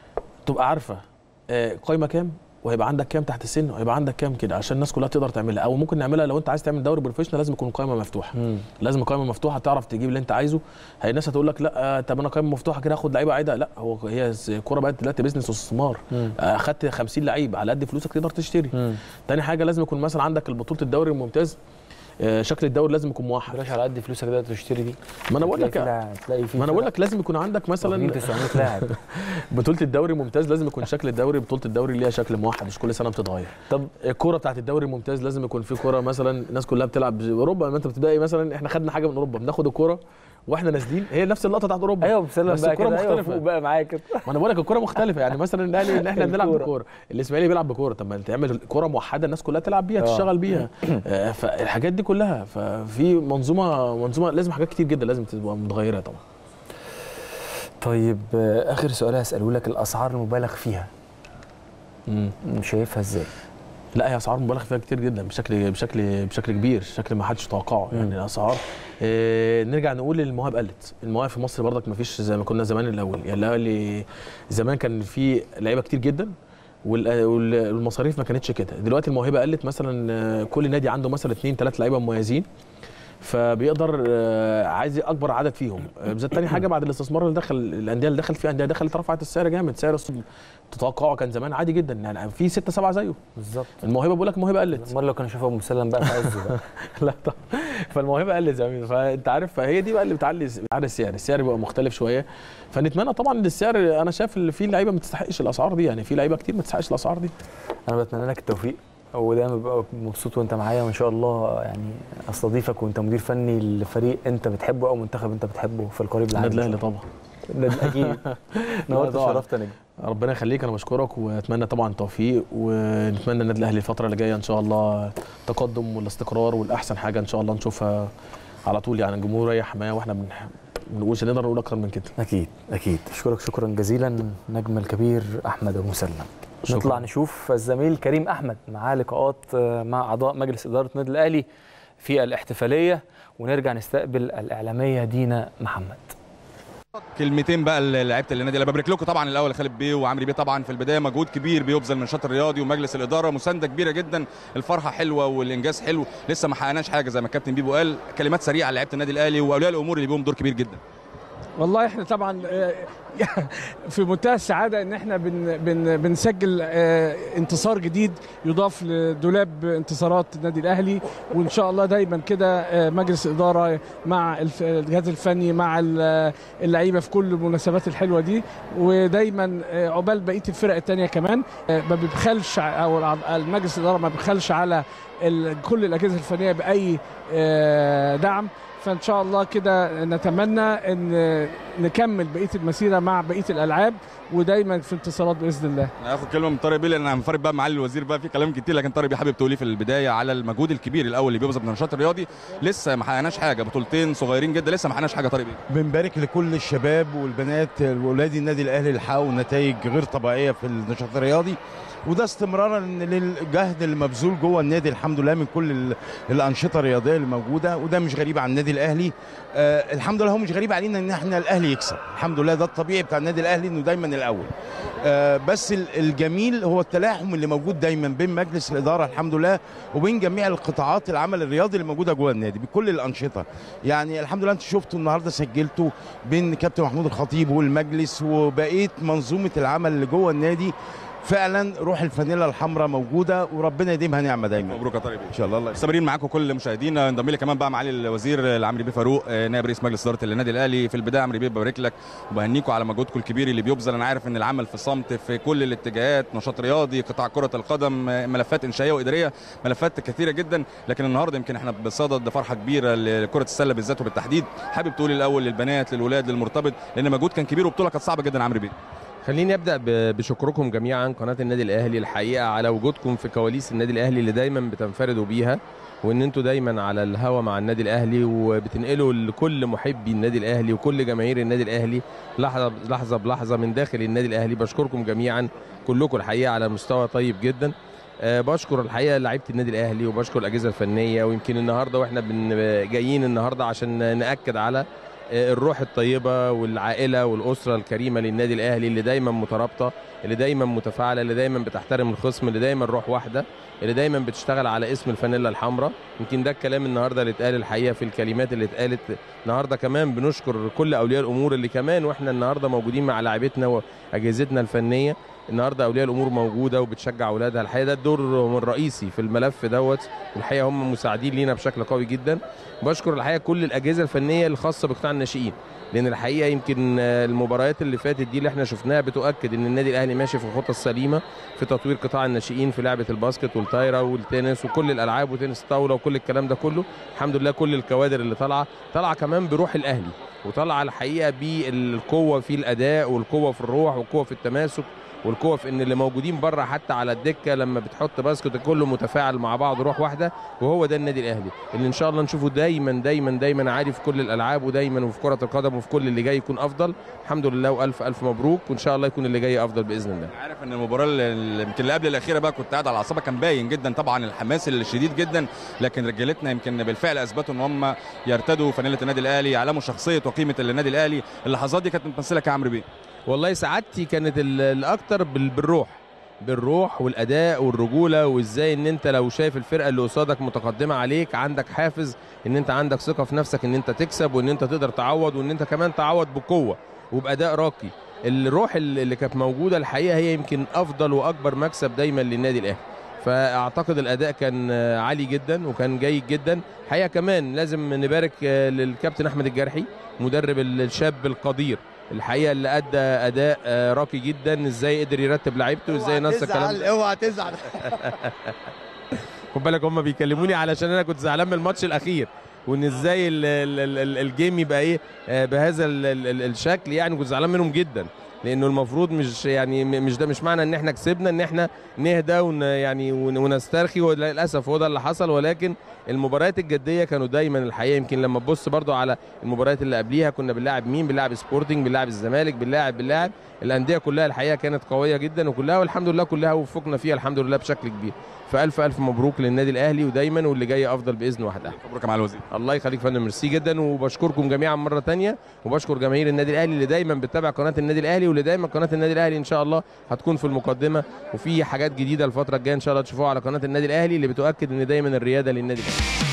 تبقى عارفه آه، قايمه كام وهيبقى عندك كام تحت السن وهيبقى عندك كام كده عشان الناس كلها تقدر تعملها او ممكن نعملها لو انت عايز تعمل دوري بروفيشنال لازم يكون قائمه مفتوحه مم. لازم قائمه مفتوحه تعرف تجيب اللي انت عايزه هي الناس هتقول لك لا آه، طب انا قائمه مفتوحه كده هاخد لعيبه عايده لا هو هي الكوره بقت دلوقتي بيزنس واستثمار مم. آه، اخدت 50 لعيب على قد فلوسك تقدر تشتري مم. تاني حاجه لازم يكون مثلا عندك البطوله الدوري الممتاز آه، شكل الدوري لازم يكون موحد بلاش على قد فلوسك ده تشتري دي ما انا بقول تلاقي لك في لاعب- تلاقي في ما انا بقول لك لازم يكون عندك مثلا 900 لاعب بطوله الدوري ممتاز لازم يكون شكل الدوري بطوله الدوري ليها شكل موحد مش كل سنه بتتغير طب الكوره بتاعت الدوري الممتاز لازم يكون في كوره مثلا الناس كلها بتلعب زي اوروبا لما انت بتبداي مثلا احنا خدنا حاجه من اوروبا بناخد الكوره واحنا نازلين هي نفس اللقطه بتاعت اوروبا ايوه بسلم بس بقى الكوره كده ايوه مختلفه فوق بقى معايا كده ما انا بقول لك الكوره مختلفه يعني مثلا الاهلي ان احنا بنلعب الكورة. بكوره الاسماعيلي بيلعب بكوره طب ما تعمل كوره موحده الناس كلها تلعب بيها آه. تشتغل بيها آه، فالحاجات دي كلها ففي منظومه منظومه لازم حاجات كتير جدا لازم تبقى متغيره طبعا طيب آه، اخر سؤال هساله لك الاسعار المبالغ فيها مم. شايفها ازاي؟ لا هي اسعار مبالغ فيها كتير جدا بشكل بشكل بشكل كبير شكل ما حدش توقعه يعني الاسعار آه نرجع نقول المواهب قلت المواهب في مصر برضك ما فيش زي ما كنا زمان الاول يعني الاهلي زمان كان في لعيبه كتير جدا وال- وال- والمصاريف ما كانتش كده دلوقتي الموهبه قلت مثلا آه، كل نادي عنده مثلا اثنين ثلاث لعيبه مميزين فبيقدر آه، عايز اكبر عدد فيهم آه، بالذات تاني حاجه بعد الاستثمار اللي دخل الانديه اللي دخل فيها انديه دخلت رفعت السعر جامد سعر الصب تتوقعه كان زمان عادي جدا يعني في ستة سبعة زيه بالظبط الموهبه بقول لك الموهبه قلت امال لو كان شافها ابو مسلم بقى في عزه بقى لا طبعا فالموهبه قلت زي ما فانت عارف فهي دي بقى اللي بتعلي بتعلي السعر السعر بيبقى مختلف شويه فنتمنى طبعا ان السعر انا شايف ان في لعيبه ما تستحقش الاسعار دي يعني في لعيبه كتير ما تستحقش الاسعار دي انا بتمنى لك التوفيق ودايما ببقى مبسوط وانت معايا وان شاء الله يعني استضيفك وانت مدير فني لفريق انت بتحبه او منتخب انت بتحبه في القريب العاجل النادي إن الاهلي شاء طبعا الله. النادي اكيد نورت طبعاً. وشرفت يا نجم ربنا يخليك انا بشكرك واتمنى طبعا التوفيق ونتمنى النادي الاهلي الفتره اللي جايه ان شاء الله تقدم والاستقرار والاحسن حاجه ان شاء الله نشوفها على طول يعني الجمهور يريح حمايه واحنا بنح- ما بنقولش نقدر نقول اكتر من كده اكيد اكيد اشكرك شكرا جزيلا نجم الكبير احمد ابو مسلم شكراً. نطلع نشوف الزميل كريم احمد معاه لقاءات آه، مع اعضاء مجلس اداره النادي الاهلي في الاحتفاليه ونرجع نستقبل الاعلاميه دينا محمد كلمتين بقى لعيبه النادي الاهلي ببارك لكم طبعا الاول خالد بيه وعمرو بيه طبعا في البدايه مجهود كبير بيبذل من الشاطئ الرياضي ومجلس الاداره مسانده كبيره جدا الفرحه حلوه والانجاز حلو لسه ما حققناش حاجه زي ما الكابتن بيبو قال كلمات سريعه لعيبه النادي الاهلي واولياء الامور اللي بيهم دور كبير جدا والله احنا طبعا آه، في منتهى السعاده ان احنا بن بن بنسجل آه، انتصار جديد يضاف لدولاب انتصارات النادي الاهلي وان شاء الله دايما كده آه، مجلس اداره مع الف- الجهاز الفني مع ال- اللعيبه في كل المناسبات الحلوه دي ودايما آه، عقبال بقيه الفرق الثانيه كمان آه، ما بيبخلش ع- او الأعضاء- المجلس الاداره ما بيبخلش على ال- كل الاجهزه الفنيه باي آه، دعم فان شاء الله كده نتمنى ان نكمل بقيه المسيره مع بقيه الالعاب ودايما في انتصارات باذن الله انا هاخد كلمه من طارق بيه لان انا منفرد بقى معالي الوزير بقى في كلام كتير لكن طارق بيه حابب تقولي في البدايه على المجهود الكبير الاول اللي بيبذل من النشاط الرياضي لسه ما حققناش حاجه بطولتين صغيرين جدا لسه ما حققناش حاجه طارق بيه بنبارك لكل الشباب والبنات واولاد النادي الاهلي اللي حققوا نتائج غير طبيعيه في النشاط الرياضي وده استمرارا للجهد المبذول جوه النادي الحمد لله من كل ال- الانشطه الرياضيه اللي موجوده وده مش غريب عن النادي الاهلي آه الحمد لله هو مش غريب علينا ان احنا الاهلي يكسب الحمد لله ده الطبيعي بتاع النادي الاهلي انه دايما الاول آه بس ال- الجميل هو التلاحم اللي موجود دايما بين مجلس الاداره الحمد لله وبين جميع القطاعات العمل الرياضي اللي موجوده جوه النادي بكل الانشطه يعني الحمد لله انت شفتوا النهارده سجلتوا بين كابتن محمود الخطيب والمجلس وبقيه منظومه العمل اللي جوه النادي فعلا روح الفانيلا الحمراء موجوده وربنا يديمها نعمه دايما مبروك يا طارق بيه ان شاء الله الله مستمرين معاكم كل مشاهدينا انضم لي كمان بقى معالي الوزير عمرو بيه فاروق آه، نائب رئيس مجلس اداره النادي الاهلي في البدايه عمرو بيه ببارك لك وبهنيكم على مجهودكم الكبير اللي بيبذل انا عارف ان العمل في صمت في كل الاتجاهات نشاط رياضي قطاع كره القدم آه، ملفات انشائيه واداريه ملفات كثيره جدا لكن النهارده يمكن احنا بصدد فرحه كبيره لكره السله بالذات وبالتحديد حابب تقولي الاول للبنات للولاد للمرتبط لان مجهود كان كبير وبطوله كانت صعبه جدا عمرو بيه خليني ابدا ب- بشكركم جميعا قناه النادي الاهلي الحقيقه على وجودكم في كواليس النادي الاهلي اللي دايما بتنفردوا بيها وان انتوا دايما على الهوا مع النادي الاهلي وبتنقلوا لكل محبي النادي الاهلي وكل جماهير النادي الاهلي لحظه لحظه بلحظه من داخل النادي الاهلي بشكركم جميعا كلكم الحقيقه على مستوى طيب جدا أه بشكر الحقيقه لعيبه النادي الاهلي وبشكر الاجهزه الفنيه ويمكن النهارده واحنا بن جايين النهارده عشان ناكد على آه، الروح الطيبه والعائله والاسره الكريمه للنادي الاهلي اللي دايما مترابطه اللي دايما متفاعله اللي دايما بتحترم الخصم اللي دايما روح واحده اللي دايما بتشتغل على اسم الفانيلا الحمراء يمكن ده الكلام النهارده اللي اتقال الحقيقه في الكلمات اللي اتقالت النهارده كمان بنشكر كل اولياء الامور اللي كمان واحنا النهارده موجودين مع لاعبتنا واجهزتنا الفنيه النهارده اولياء الامور موجوده وبتشجع اولادها الحقيقه ده الدور الرئيسي في الملف دوت والحقيقه هم مساعدين لينا بشكل قوي جدا بشكر الحقيقه كل الاجهزه الفنيه الخاصه بقطاع الناشئين لان الحقيقه يمكن آه، المباريات اللي فاتت دي اللي احنا شفناها بتؤكد ان النادي الاهلي ماشي في الخطه السليمه في تطوير قطاع الناشئين في لعبه الباسكت والطايره والتنس وكل الالعاب وتنس الطاوله وكل الكلام ده كله الحمد لله كل الكوادر اللي طالعه طالعه كمان بروح الاهلي وطالعه الحقيقه بالقوه في الاداء والقوه في الروح والقوه في التماسك والقوه في ان اللي موجودين بره حتى على الدكه لما بتحط باسكت كله متفاعل مع بعض روح واحده وهو ده النادي الاهلي اللي ان شاء الله نشوفه دايما دايما دايما عالي في كل الالعاب ودايما وفي كره القدم وفي كل اللي جاي يكون افضل الحمد لله والف الف مبروك وان شاء الله يكون اللي جاي افضل باذن الله عارف ان المباراه اللي يمكن اللي قبل الاخيره بقى كنت قاعد على اعصابك كان باين جدا طبعا الحماس الشديد جدا لكن رجالتنا يمكن بالفعل اثبتوا ان هم يرتدوا فانيله النادي الاهلي يعلموا شخصيه وقيمه النادي الاهلي اللحظات دي كانت متمثله كعمرو بيه والله سعادتي كانت ال- الاكتر بال- بالروح بالروح والاداء والرجوله وازاي ان انت لو شايف الفرقه اللي قصادك متقدمه عليك عندك حافز ان انت عندك ثقه في نفسك ان انت تكسب وان انت تقدر تعوض وان انت كمان تعوض بقوه وباداء راقي الروح اللي اللي كانت موجوده الحقيقه هي يمكن افضل واكبر مكسب دايما للنادي الاهلي فاعتقد الاداء كان آه، عالي جدا وكان جيد جدا الحقيقه كمان لازم نبارك آه، للكابتن احمد الجرحي مدرب الشاب القدير الحقيقه اللي ادى اداء آه، راقي جدا ازاي قدر يرتب لعيبته وازاي ينسق الكلام ده. اوعى تزعل خد بالك هم بيكلموني علشان انا كنت زعلان من الماتش الاخير وان ازاي ال- ال- ال- ال- الجيم يبقى ايه آه، بهذا ال- ال- ال- الشكل يعني كنت زعلان منهم جدا لانه المفروض مش يعني م- مش ده مش معنى ان احنا كسبنا ان احنا نهدى ون يعني ون- ونسترخي وللاسف هو ده اللي حصل ولكن المباريات الجديه كانوا دايما الحقيقه يمكن لما تبص برضو على المباريات اللي قبليها كنا بنلاعب مين بنلاعب سبورتنج بنلاعب الزمالك بنلاعب بنلاعب الانديه كلها الحقيقه كانت قويه جدا وكلها والحمد لله كلها وفقنا فيها الحمد لله بشكل كبير فالف الف مبروك للنادي الاهلي ودايما واللي جاي افضل باذن واحد احد مبروك يا معالي الوزير الله يخليك يا فندم ميرسي جدا وبشكركم جميعا مره تانية وبشكر جماهير النادي الاهلي اللي دايما بتتابع قناه النادي الاهلي واللي دايما قناه النادي الاهلي ان شاء الله هتكون في المقدمه وفي حاجات جديده الفتره الجايه ان شاء الله تشوفوها على قناه النادي الاهلي اللي بتؤكد ان دايما الرياده للنادي الاهلي